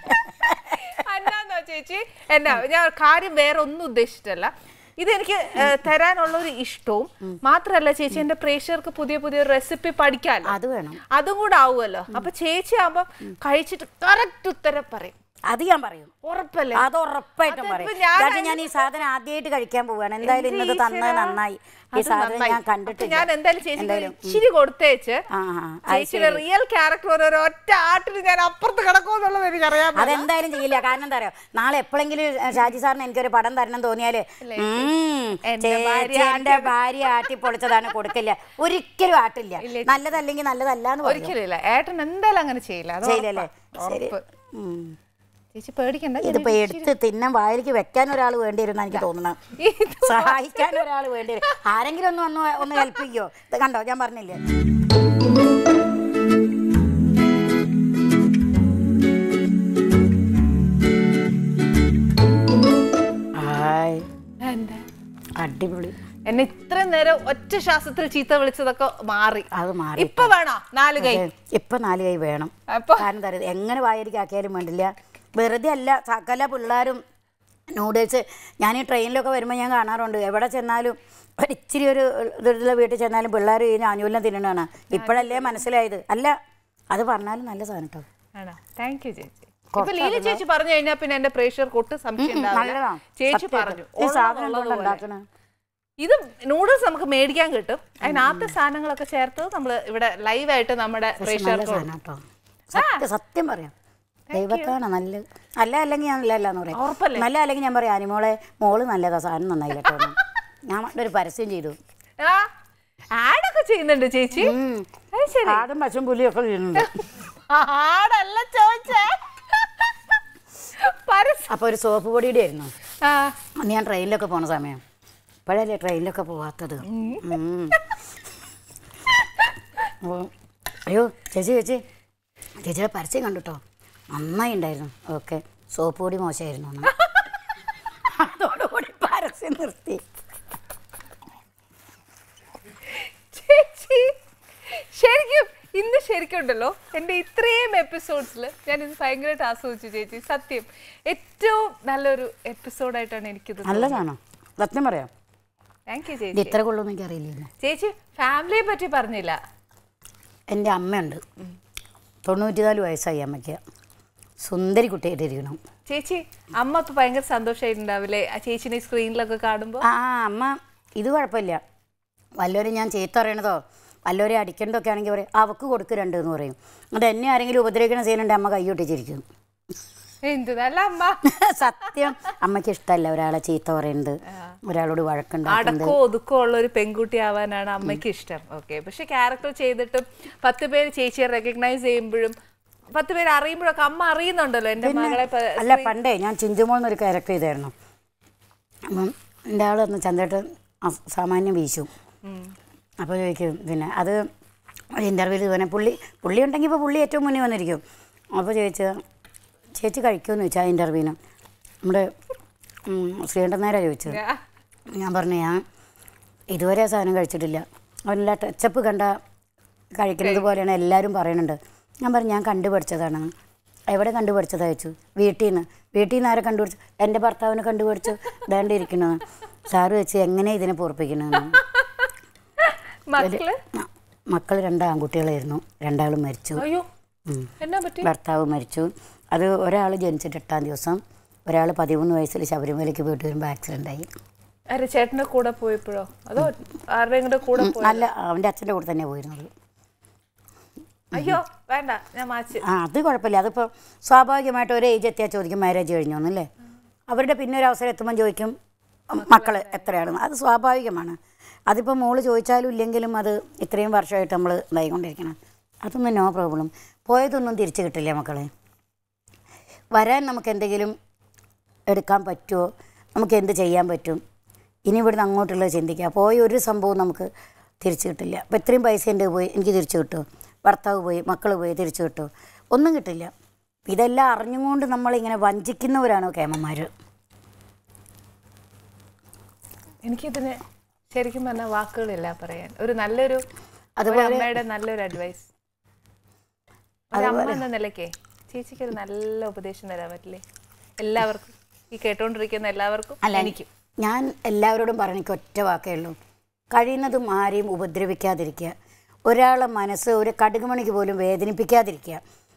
Speaker 1: അന്നാന്നോ ചേച്ചി എന്നാ ഞാൻ കാര്യം വേറെ ഒന്നും ഉദ്ദേശിച്ചിട്ടല്ല ഇതെനിക്ക് ഏഹ്, തരാനുള്ള ഒരു ഇഷ്ടവും മാത്രല്ല ചേച്ചി എന്റെ പ്രേക്ഷകർക്ക് പുതിയ പുതിയ റെസിപ്പി പഠിക്കാലോ
Speaker 2: അത് വേണം
Speaker 1: അതും കൂടെ ആവുമല്ലോ അപ്പൊ ചേച്ചി ആവുമ്പോ കഴിച്ചിട്ട് കറക്റ്റ് ഉത്തരം പറയും
Speaker 2: അത് ഞാൻ പറയും
Speaker 1: ഉറപ്പല്ലേ
Speaker 2: അത് ഉറപ്പായിട്ടും
Speaker 1: അതിപ്പോ
Speaker 2: പറയും
Speaker 1: ഞാൻ
Speaker 2: കാരണം ഞാൻ ഈ സാധനം ആദ്യമായിട്ട് കഴിക്കാൻ പോവാണ് എന്തായാലും ഇന്നത് തന്നത് നന്നായി ഈ
Speaker 1: അത്
Speaker 2: സാധനം
Speaker 1: നന്നായി.
Speaker 2: ഞാൻ
Speaker 1: അപ്പൊ
Speaker 2: കണ്ടിട്ടില്ല
Speaker 1: ഞാൻ എന്തായാലും ചേച്ചിക്ക് ഒരു
Speaker 2: എന്തായാലും, ഉം.
Speaker 1: ഇച്ചിരി കൊടുത്തേച്ച്
Speaker 2: ആ ആ അത്
Speaker 1: ചേച്ചിയുടെ റിയൽ ക്യാരക്ടർ ഒരു ഒറ്റ ആട്ടിൽ ഞാൻ അപ്പുറത്ത് കിടക്കുമെന്നുള്ളത് എനിക്കറിയാം
Speaker 2: അതെന്തായാലും ചെയ്യില്ല കാരണം എന്താ അറിയോ നാളെ എപ്പോഴെങ്കിലും ഷാജി സാറിന് എനിക്കൊരു പടം തരണം തോന്നിയാല് ഉം,
Speaker 1: എന്റെ ഭാര്യ
Speaker 2: ചേച്ചി എന്റെ ഭാര്യ ആട്ടി പൊളിച്ചതാണ് കൊടുക്കില്ല ഒരിക്കലും ആട്ടില്ല നല്ലതല്ലെങ്കിൽ നല്ലതല്ലാന്ന് പറയും
Speaker 1: ഒരിക്കലും ഇല്ല ഏട്ടൻ എന്തായാലും അങ്ങനെ ചെയ്യില്ല അത്
Speaker 2: ചെയ്യില്ലല്ലേ
Speaker 1: ഉറപ്പാ.
Speaker 2: ശരി
Speaker 1: ഉറപ്പ്.
Speaker 2: ഉം.
Speaker 1: ചേച്ചി പേടിക്കണ്ട
Speaker 2: ഇതിപ്പോ എടുത്ത് തിന്നാൻ വായിലേക്ക് വെക്കാൻ ഒരാൾ വേണ്ടി വരുന്ന എനിക്ക് തോന്നുന്നത്
Speaker 1: ഇത്
Speaker 2: സഹായിക്കാൻ ഒരാൾ വേണ്ടി വരും ആരെങ്കിലും ഒന്ന് ഒന്ന് ഒന്ന് ഹെൽപ്പ് ചെയ്യോ ഇത് കണ്ടോ ഞാൻ പറഞ്ഞില്ലേ ഹായ്
Speaker 1: എന്താ
Speaker 2: അടിപൊളി
Speaker 1: എന്നെ ഇത്രയും നേരം ഒറ്റ ശ്വാസത്തിൽ ചീത്ത വിളിച്ചതൊക്കെ മാറി
Speaker 2: അത് മാറി
Speaker 1: ഇപ്പൊ വേണോ നാല് കൈ
Speaker 2: ഇപ്പൊ നാല് കൈ വേണം
Speaker 1: അപ്പൊ
Speaker 2: കാരണം എന്താ പറയുക എങ്ങനെ വായിരിക്കും ആക്കിയാലും വേണ്ടില്ല വെറുതെ അല്ല സകല പിള്ളേരും നൂഡിൽസ് ഞാൻ ഈ ട്രെയിനിലൊക്കെ വരുമ്പോൾ ഞാൻ കാണാറുണ്ട് എവിടെ ചെന്നാലും ഒരിച്ചിരി ഒരു ഇതുള്ള വീട്ടിൽ ചെന്നാലും പിള്ളേർ ഈ ഞാനൂലിനെ തിന്നണതാണ് ഇപ്പോഴല്ലേ മനസ്സിലായത് അല്ല അത് പറഞ്ഞാലും നല്ല സാധനം കേട്ടോ
Speaker 1: ആണോ താങ്ക് യു ചേച്ചി ഇപ്പൊ ലീല ചേച്ചി പറഞ്ഞു കഴിഞ്ഞാൽ പിന്നെ എന്റെ പ്രേക്ഷകർക്ക് ഒട്ടും സംശയം ഉണ്ടാവില്ല
Speaker 2: നല്ലതാണ്
Speaker 1: ചേച്ചി
Speaker 2: സത്യമായിട്ടും.
Speaker 1: പറഞ്ഞു
Speaker 2: ഈ
Speaker 1: ഉള്ളത്
Speaker 2: സാധനം
Speaker 1: ഉള്ളത്
Speaker 2: കൊണ്ട്
Speaker 1: പോലെ.
Speaker 2: ഉണ്ടാക്കണ
Speaker 1: ഇത് നൂഡിൽസ് നമുക്ക് മേടിക്കാൻ കിട്ടും അതിനകത്ത് സാധനങ്ങളൊക്കെ ചേർത്ത് നമ്മൾ ഇവിടെ ലൈവായിട്ട് നമ്മുടെ
Speaker 2: നല്ല
Speaker 1: പ്രേക്ഷകർക്ക്
Speaker 2: സാധനം കേട്ടോ സത്യം സത്യം പറയാം ദൈവത്താണ് നല്ല നല്ല അല്ലെങ്കിൽ ഞാൻ നല്ല അല്ലാന്ന് പറയാം
Speaker 1: ഉറപ്പല്ലേ?
Speaker 2: നല്ല അല്ലെങ്കിൽ ഞാൻ പറയാം അനിമോളെ മോള് നല്ലതാ സാധനം നന്നായില്ല കേട്ടോ എന്ന്. ഞാൻ ഒരു പരസ്യം ചെയ്തു
Speaker 1: ആ ആഡൊക്കെ ചെയ്യുന്നുണ്ട് ചേച്ചി അത് ശരി
Speaker 2: ആടും പശും പുലിയൊക്കെ ചെയ്യുന്നുണ്ട്
Speaker 1: ആടല്ല ചോദിച്ചേ പരസ്യം
Speaker 2: അപ്പോൾ ഒരു സോപ്പ് പൊടിയുടെ ആയിരുന്നു
Speaker 1: ആ
Speaker 2: അന്ന് ഞാൻ ട്രെയിനിലൊക്കെ പോണ സമയം ഇപ്പോഴല്ലേ ട്രെയിനിലൊക്കെ പോവാത്തത് ഉം. ഓ, അയ്യോ ചേച്ചി ചേച്ചി ചേച്ചിയുടെ പരസ്യം കണ്ടുട്ടോ നന്നായി ഉണ്ടായിരുന്നു ഓക്കെ സോപ്പ് പൊടി മോശമായിരുന്നു എന്ന്. അതോടുകൂടി പരസ്യം നിർത്തി
Speaker 1: ചേച്ചി ശരിക്കും ഇന്ന് ശരിക്കും ഉണ്ടല്ലോ എൻ്റെ ഇത്രയും എപ്പിസോഡ്സിൽ ഞാൻ ഇത് ഭയങ്കരമായിട്ട് ആസ്വദിച്ചു ചേച്ചി സത്യം ഏറ്റവും നല്ലൊരു എപ്പിസോഡായിട്ടാണ് എനിക്കിത്
Speaker 2: നല്ലതാണോ സത്യം പറയാം
Speaker 1: താങ്ക് യു
Speaker 2: ഇത്
Speaker 1: ചേച്ചി
Speaker 2: ഇത്ര കൊള്ളുമെന്ന് എനിക്ക് അറിയില്ലായിരുന്നു
Speaker 1: ചേച്ചി ഫാമിലിയെ പറ്റി പറഞ്ഞില്ല
Speaker 2: എൻ്റെ അമ്മയുണ്ട് തൊണ്ണൂറ്റിനാല് വയസ്സായി അമ്മയ്ക്ക് സുന്ദരി കുട്ടിയായിട്ടിരിക്കണം
Speaker 1: ചേച്ചി അമ്മ ഇപ്പൊ ഭയങ്കര സന്തോഷമായിട്ടുണ്ടാവില്ലേ ആ ചേച്ചിനെ സ്ക്രീനിലൊക്കെ കാണുമ്പോൾ
Speaker 2: ആ അമ്മ ഇത് കുഴപ്പമില്ല വല്ലവരും ഞാൻ ചീത്ത പറയണതോ വല്ലവരെ അടിക്കേണ്ടതൊക്കെ ആണെങ്കിൽ പറയും അവക്ക് കൊടുക്ക് രണ്ട് എന്ന് പറയും അത് എന്നെ ആരെങ്കിലും ഉപദ്രവിക്കണ സീനുണ്ട് അമ്മ കൈ ഒട്ടിച്ചിരിക്കും
Speaker 1: എന്ത് നല്ല അമ്മ
Speaker 2: സത്യം അമ്മയ്ക്ക് ഇഷ്ടമല്ല ഒരാളെ ചീത്ത പറയുന്നത് ഒരാളോട് വഴക്കുണ്ടാക്കുന്നത്
Speaker 1: അടക്കോ ഒതുക്കോ ഉള്ള ഒരു പെൺകുട്ടി ആവാനാണ് അമ്മയ്ക്ക് ഇഷ്ടം ഓക്കെ പക്ഷെ ക്യാരക്ടർ ചെയ്തിട്ടും പത്ത് പേര് ചേച്ചിയെ റെക്കഗ്നൈസ് ചെയ്യുമ്പോഴും പത്ത് പേര് അറിയുമ്പോഴൊക്കെ അമ്മ അറിയുന്നുണ്ടല്ലോ എന്റെ മകളെ പ-
Speaker 2: അല്ല പണ്ടേ ഞാൻ ചിഞ്ചുമോൾ എന്നൊരു ക്യാരക്ടർ ചെയ്തായിരുന്നു അപ്പം എൻ്റെ ആൾ ഒന്ന് ചന്ദ്രേട്ടൻ അസ്- സാമാന്യം വീശും
Speaker 1: ഉം.
Speaker 2: അപ്പോൾ ചോദിക്കും പിന്നെ അത് ഒരു ഇൻ്റർവ്യൂവിൽ ഇതുപോലെ പുള്ളി പുള്ളി ഉണ്ടെങ്കിൽ ഇപ്പോൾ പുള്ളി ഏറ്റവും മുന്നേ വന്നിരിക്കും അപ്പോൾ ചോദിച്ചു ചേച്ചി കഴിക്കുമെന്ന് ചോദിച്ചാൽ ആ ഇൻ്റർവ്യൂവിന് നമ്മുടെ ഉം, ശ്രീകണ്ഠൻ നേരാ ചോദിച്ചത്
Speaker 1: ഞാ-
Speaker 2: ഞാൻ പറഞ്ഞു ഞാൻ ഇതുവരെ ആ സാധനം കഴിച്ചിട്ടില്ല അവനെല്ലാം ടച്ചപ്പ് കണ്ട കഴിക്കുന്നത് പോലെയാണ് എല്ലാവരും പറയുന്നുണ്ട് ഞാൻ പറഞ്ഞു ഞാൻ കണ്ടുപഠിച്ചതാണ് എവിടെ കണ്ടുപഠിച്ചതാ ചോദിച്ചു വീട്ടിൽ നിന്ന് വീട്ടിൽ നിന്ന് ആരെ കണ്ടുപിടിച്ചു എൻ്റെ ഭർത്താവിനെ കണ്ടുപിടിച്ചു ഇതാണ്ട് ഇരിക്കണമെന്ന് സാറ് വെച്ച് എങ്ങനെ ഇതിനെ പൊറപ്പിക്കണമെന്ന്
Speaker 1: മക്കള്
Speaker 2: മക്കൾ രണ്ട് ആൺകുട്ടികളായിരുന്നു രണ്ടാളും മരിച്ചു
Speaker 1: അയ്യോ
Speaker 2: ഉം.
Speaker 1: എന്നാ പറ്റി
Speaker 2: ഭർത്താവ് മരിച്ചു അത് ഒരാൾ ജനിച്ചിട്ട് എട്ടാം ദിവസം ഒരാൾ പതിമൂന്ന് വയസ്സിൽ ശബരിമലയ്ക്ക് പോയിട്ട് വരുമ്പോൾ ആക്സിഡൻ്റ് ആയി
Speaker 1: ആരെ ചേട്ടന്റെ കൂടെ പോയപ്പോഴോ അതോ ആരുടെയും കൂടെ കൂടെ പോയോ
Speaker 2: അല്ല അവൻ്റെ അച്ഛൻ്റെ കൂടെ തന്നെ പോയിരുന്നത്
Speaker 1: അയ്യോ വേണ്ട ഞാൻ മാച്ച്
Speaker 2: ആ അത് കുഴപ്പമില്ല അതിപ്പോൾ സ്വാഭാവികമായിട്ട് ഒരു ഏജ് എത്തിയാൽ ചോദിക്കും മാരേജ് കഴിഞ്ഞു എന്നല്ലേ അവരുടെ പിന്നെ ഒരു അവസരം എത്തുമ്പോൾ ചോദിക്കും മക്കൾ എത്രയാണെന്ന് അത് സ്വാഭാവികമാണ് അതിപ്പോൾ മോള് ചോദിച്ചാലും ഇല്ലെങ്കിലും അത് ഇത്രയും വർഷമായിട്ട് നമ്മൾ ഇതായിക്കൊണ്ടിരിക്കണം അതൊന്നും നോ പ്രോബ്ലം പോയതൊന്നും തിരിച്ചു കിട്ടില്ല മക്കളെ വരാൻ നമുക്ക് എന്തെങ്കിലും എടുക്കാൻ പറ്റുമോ നമുക്ക് എന്ത് ചെയ്യാൻ പറ്റും ഇനി ഇവിടുന്ന് അങ്ങോട്ടുള്ളത് ചിന്തിക്കുക പോയ ഒരു സംഭവം നമുക്ക് തിരിച്ചു കിട്ടില്ല അപ്പോൾ ഇത്രയും പൈസ എൻ്റെ പോയി എനിക്ക് തിരിച്ചു കിട്ടുമോ ഭർത്താവ് പോയി മക്കൾ പോയി തിരിച്ചു കിട്ടുമോ ഒന്നും കിട്ടില്ല ഇതെല്ലാം അറിഞ്ഞുകൊണ്ട് നമ്മളിങ്ങനെ വഞ്ചിക്കുന്നവരാണ് കേമന്മാർ
Speaker 1: എനിക്കിതിന് ശരിക്കും പറഞ്ഞ വാക്കുകളില്ല പറയാൻ ഒരു നല്ലൊരു
Speaker 2: അതുപോലെ-
Speaker 1: ഒരു അമ്മയുടെ നല്ലൊരു അഡ്വൈസ് ഒരു അമ്മ എന്ന നിലയ്ക്ക് ചേച്ചിക്ക് ഒരു നല്ല ഉപദേശം തരാൻ പറ്റില്ലേ എല്ലാവർക്കും ഈ കേട്ടോണ്ടിരിക്കുന്ന എല്ലാവർക്കും
Speaker 2: അല്ല
Speaker 1: എനിക്കും
Speaker 2: ഞാൻ എല്ലാവരോടും പറഞ്ഞ എനിക്ക് ഒറ്റ വാക്കേ ഉള്ളൂ കഴിയുന്നതും ആരെയും ഉപദ്രവിക്കാതിരിക്കുക ഒരാളെ മനസ്സ് ഒരു കടുകുമണിക്ക് പോലും വേദനിപ്പിക്കാതിരിക്കുക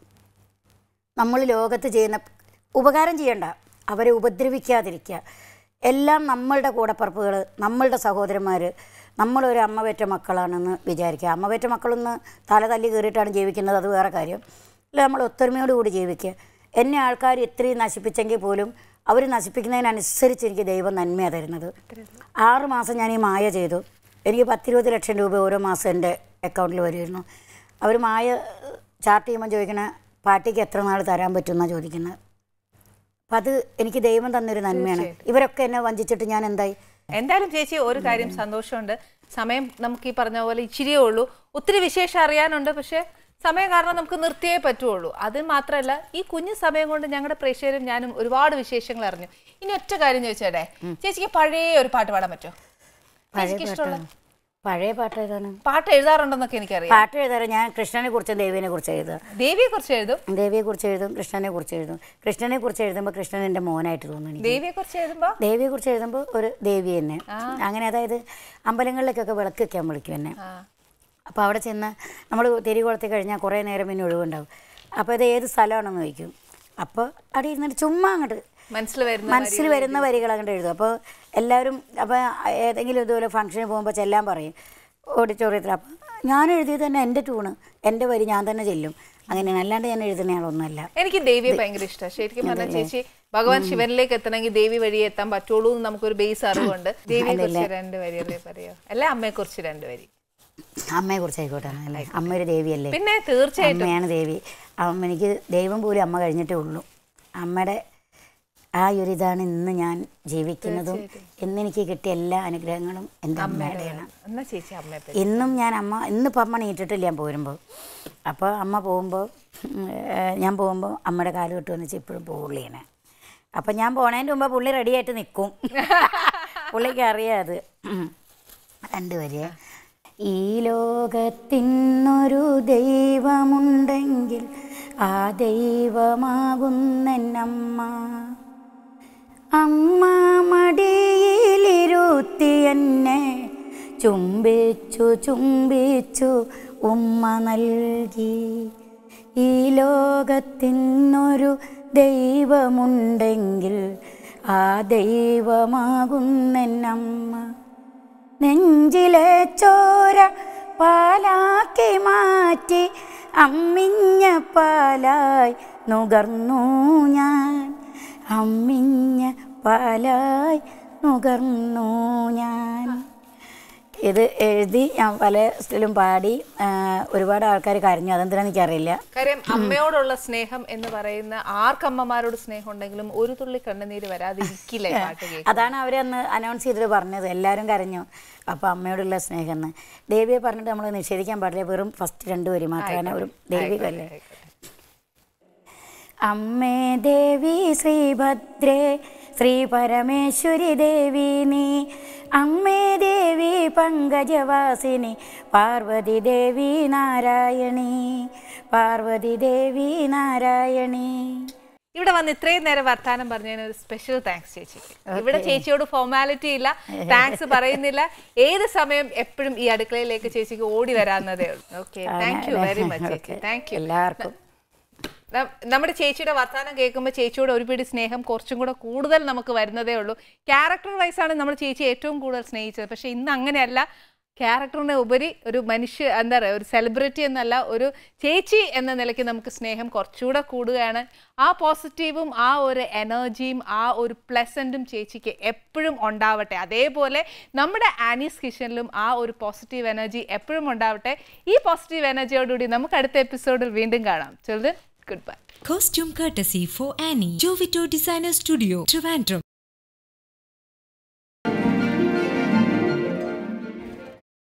Speaker 2: നമ്മൾ ലോകത്ത് ചെയ്യുന്ന ഉപകാരം ചെയ്യണ്ട അവരെ ഉപദ്രവിക്കാതിരിക്കുക എല്ലാം നമ്മളുടെ കൂടപ്പറപ്പുകൾ നമ്മളുടെ സഹോദരന്മാർ നമ്മളൊരു അമ്മ പെറ്റ മക്കളാണെന്ന് വിചാരിക്കുക അമ്മ പെറ്റ മക്കളൊന്ന് തല തല്ലി കയറിയിട്ടാണ് ജീവിക്കുന്നത് അത് വേറെ കാര്യം അല്ല നമ്മൾ ഒത്തൊരുമയോടുകൂടി ജീവിക്കുക എന്നെ ആൾക്കാർ ഇത്രയും നശിപ്പിച്ചെങ്കിൽ പോലും അവർ നശിപ്പിക്കുന്നതിനനുസരിച്ച് എനിക്ക് ദൈവം നന്മയാണ് തരുന്നത് ആറ് മാസം ഞാൻ ഈ മായ ചെയ്തു എനിക്ക് പത്തിരുപത് ലക്ഷം രൂപ ഓരോ മാസം എൻ്റെ അക്കൗണ്ടിൽ വരുമായിരുന്നു അവർ മായ ചാർട്ട് ചെയ്യുമ്പോൾ ചോദിക്കണ പാർട്ടിക്ക് എത്ര നാൾ തരാൻ പറ്റുമെന്നാണ് ചോദിക്കുന്നത് അപ്പം അത് എനിക്ക് ദൈവം തന്നൊരു നന്മയാണ് ഇവരൊക്കെ എന്നെ വഞ്ചിച്ചിട്ട് ഞാൻ എന്തായി
Speaker 1: എന്തായാലും ചേച്ചി ഒരു കാര്യം സന്തോഷമുണ്ട് സമയം നമുക്ക് ഈ പറഞ്ഞ പോലെ ഇച്ചിരിയേ ഉള്ളൂ ഒത്തിരി വിശേഷം അറിയാനുണ്ട് പക്ഷെ സമയം കാരണം നമുക്ക് നിർത്തിയേ പറ്റുള്ളൂ അത് മാത്രമല്ല ഈ കുഞ്ഞു സമയം കൊണ്ട് ഞങ്ങളുടെ പ്രേക്ഷകരും ഞാനും ഒരുപാട് വിശേഷങ്ങൾ അറിഞ്ഞു ഇനി ഒറ്റ കാര്യം ചോദിച്ചേട്ടെ ചേച്ചിക്ക് പഴയ ഒരു പാട്ട് പാടാൻ പറ്റുമോ
Speaker 2: പഴയ
Speaker 1: ചേച്ചിക്ക് ഇഷ്ടമുള്ള
Speaker 2: പാട്ടാണ് പഴയ പാട്ട് ഏതാണ്
Speaker 1: പാട്ട് എഴുതാറുണ്ടെന്നൊക്കെ എനിക്കറിയാം
Speaker 2: പാട്ട് എഴുതാറ് ഞാൻ കൃഷ്ണനെ കുറിച്ചും ദേവിനെ കുറിച്ച് എഴുതുക
Speaker 1: ദേവിയെ കുറിച്ച് എഴുതും
Speaker 2: ദേവിയെ കുറിച്ച് എഴുതും കൃഷ്ണനെ കുറിച്ച് എഴുതും കൃഷ്ണനെ കുറിച്ച് എഴുതുമ്പോൾ കൃഷ്ണൻ എൻ്റെ മോനായിട്ട് തോന്നുന്നു എനിക്ക്
Speaker 1: ദേവിയെ കുറിച്ച് എഴുതുമ്പോ
Speaker 2: ദേവിയെ കുറിച്ച് എഴുതുമ്പോൾ ഒരു ദേവി തന്നെ അങ്ങനെ അതായത് അമ്പലങ്ങളിലേക്കൊക്കെ വിളക്ക് വെക്കാൻ വിളിക്കും എന്നെ
Speaker 1: ആ
Speaker 2: അപ്പോൾ അവിടെ ചെന്ന് നമ്മൾ തിരി കൊളുത്തി കഴിഞ്ഞാൽ കുറേ നേരം പിന്നെ ഒഴിവുണ്ടാവും അപ്പോൾ ഇത് ഏത് സ്ഥലമാണെന്ന് ചോദിക്കും അപ്പോൾ അവിടെ ഇരുന്നിട്ട് ചുമ്മാ അങ്ങോട്ട്
Speaker 1: മനസ്സിൽ വരുന്ന
Speaker 2: മനസ്സിൽ വരുന്ന വരികൾ അങ്ങോട്ട് എഴുതും അപ്പോൾ എല്ലാവരും അപ്പോൾ ഏതെങ്കിലും ഇതുപോലെ ഫംഗ്ഷന് പോകുമ്പോൾ ചെല്ലാൻ പറയും ഓഡിറ്റോറിയത്തിൽ അപ്പോൾ ഞാൻ എഴുതിയത് തന്നെ എൻ്റെ ട്യൂണ് എൻ്റെ വരി ഞാൻ തന്നെ ചെല്ലും അങ്ങനെയാണ് അല്ലാണ്ട് ഞാൻ എഴുതുന്ന ആളൊന്നുമല്ല
Speaker 1: എനിക്ക് ദേവിയെ ഭയങ്കര ഇഷ്ടമാണ് ശരിക്കും പറഞ്ഞാൽ ചേച്ചി ഭഗവാൻ ശിവനിലേക്ക് എത്തണമെങ്കിൽ ദേവി വഴി എത്താൻ പറ്റുള്ളൂ എന്ന് നമുക്കൊരു ബേസ് അറിവുണ്ട് ദേവിയെ കുറിച്ച് രണ്ട് വരിയല്ലേ പറയോ അല്ല അമ്മയെ കുറിച്ച് രണ്ട് വരി
Speaker 2: അമ്മയെ കുറിച്ച് ആയിക്കോട്ടെ അല്ലേ അമ്മ ഒരു ദേവിയല്ലേ
Speaker 1: പിന്നെ തീർച്ചയായിട്ടും
Speaker 2: അമ്മയാണ് ദേവി അമ്മ എനിക്ക് ദൈവം പോലും അമ്മ കഴിഞ്ഞിട്ടേ ഉള്ളൂ അമ്മയുടെ ആ ഒരു ഇതാണ് ഇന്ന് ഞാൻ ജീവിക്കുന്നതും ഇന്നെനിക്ക് കിട്ടിയ എല്ലാ അനുഗ്രഹങ്ങളും എൻ്റെ അമ്മയുടെയാണ്
Speaker 1: എന്നാ ചേച്ചി അമ്മയെ പറ്റി
Speaker 2: ഇന്നും ഞാൻ അമ്മ ഇന്നിപ്പോൾ അമ്മ നീട്ടിട്ടില്ല ഞാൻ പോരുമ്പോൾ അപ്പോൾ അമ്മ പോകുമ്പോൾ ഞാൻ പോകുമ്പോൾ അമ്മയുടെ കാല് കിട്ടുമെന്ന് വെച്ചാൽ ഇപ്പോഴും പുള്ളിയാണ് അപ്പം ഞാൻ പോണതിൻ്റെ മുമ്പ് പുള്ളി റെഡിയായിട്ട് നിൽക്കും പുള്ളിക്ക് അറിയാം അത് ഉം. രണ്ട് വരിക ഈ ലോകത്തിനൊരു ദൈവമുണ്ടെങ്കിൽ ആ ദൈവമാകുന്നെന്നമ്മ അമ്മ മടിയിലിരുത്തി എന്നെ ചുംബിച്ചു ചുംബിച്ചു ഉമ്മ നൽകി ഈ ലോകത്തിനൊരു ദൈവമുണ്ടെങ്കിൽ ആ ദൈവമാകുന്നെന്നമ്മ നെഞ്ചിലെ ചോര പാലാക്കി മാറ്റി അമ്മിഞ്ഞ പാലായി നുകർന്നു ഞാൻ അമ്മിഞ്ഞ പാലായി നുകർന്നു ഞാൻ ഇത് എഴുതി ഞാൻ പല സ്ഥലവും പാടി ആ, ഒരുപാട് ആൾക്കാർ കരഞ്ഞു അതെന്തിനാന്ന് എനിക്കറിയില്ല
Speaker 1: കാര്യം അമ്മയോടുള്ള സ്നേഹം എന്ന് പറയുന്ന ആർക്കമ്മമാരോട് സ്നേഹം ഉണ്ടെങ്കിലും ഒരു തുള്ളി കണ്ണുനീര് വരാതിരിക്കില്ല ഈ പാട്ട് കേൾക്കുമ്പോൾ.
Speaker 2: അതാണ് അവർ അന്ന് അനൗൺസ് ചെയ്തിട്ട് പറഞ്ഞത് എല്ലാവരും കരഞ്ഞു അപ്പോൾ അമ്മയോടുള്ള സ്നേഹം എന്ന് ദേവിയെ പറഞ്ഞിട്ട് നമ്മൾ നിഷേധിക്കാൻ പാടില്ല വെറും ഫസ്റ്റ് രണ്ട് വരി മാത്രമാണ് ഒരു ദേവികല്ലേ അമ്മേ ദേവി ശ്രീഭദ്രേ ശ്രീ പരമേശ്വരി ദേവി നീ അമ്മേ ദേവി പങ്കജവാസിനി പാർവതി ദേവി നാരായണി പാർവതി ദേവി നാരായണി
Speaker 1: ഇവിടെ വന്ന് ഇത്രയും നേരം വർത്താനം പറഞ്ഞതിന് ഒരു സ്പെഷ്യൽ താങ്ക്സ് ചേച്ചിക്ക് ഇവിടെ ചേച്ചിയോട് ഫോർമാലിറ്റി ഇല്ല താങ്ക്സ് പറയുന്നില്ല ഏത് സമയം എപ്പോഴും ഈ അടുക്കളയിലേക്ക് ചേച്ചിക്ക് ഓടി വരാവുന്നതേ ഉള്ളൂ okay thank you very much ചേച്ചി താങ്ക് യു
Speaker 2: എല്ലാവർക്കും
Speaker 1: ന- നമ്മുടെ ചേച്ചിയുടെ വർത്തമാനം കേൾക്കുമ്പോൾ ചേച്ചിയോട് ഒരു പിടി സ്നേഹം കുറച്ചും കൂടെ കൂടുതൽ നമുക്ക് വരുന്നതേ ഉള്ളൂ ക്യാരക്ടർ വൈസ് ആണ് നമ്മൾ ചേച്ചി ഏറ്റവും കൂടുതൽ സ്നേഹിച്ചത് പക്ഷെ ഇന്ന് അങ്ങനെയല്ല ക്യാരക്ടറിനെ ഉപരി ഒരു മനുഷ്യ എന്താ പറയുക ഒരു സെലിബ്രിറ്റി എന്നല്ല ഒരു ചേച്ചി എന്ന നിലയ്ക്ക് നമുക്ക് സ്നേഹം കുറച്ചുകൂടെ കൂടുകയാണ് ആ പോസിറ്റീവും ആ ഒരു എനർജിയും ആ ഒരു പ്ലസൻറ്റും ചേച്ചിക്ക് എപ്പോഴും ഉണ്ടാവട്ടെ അതേപോലെ നമ്മുടെ ആനീസ് കിച്ചണിലും ആ ഒരു പോസിറ്റീവ് എനർജി എപ്പോഴും ഉണ്ടാവട്ടെ ഈ പോസിറ്റീവ് എനർജിയോടുകൂടി നമുക്ക് അടുത്ത എപ്പിസോഡിൽ വീണ്ടും കാണാം children goodbye
Speaker 3: Costume courtesy for Annie. Jovito Designer Studio, Trivandrum.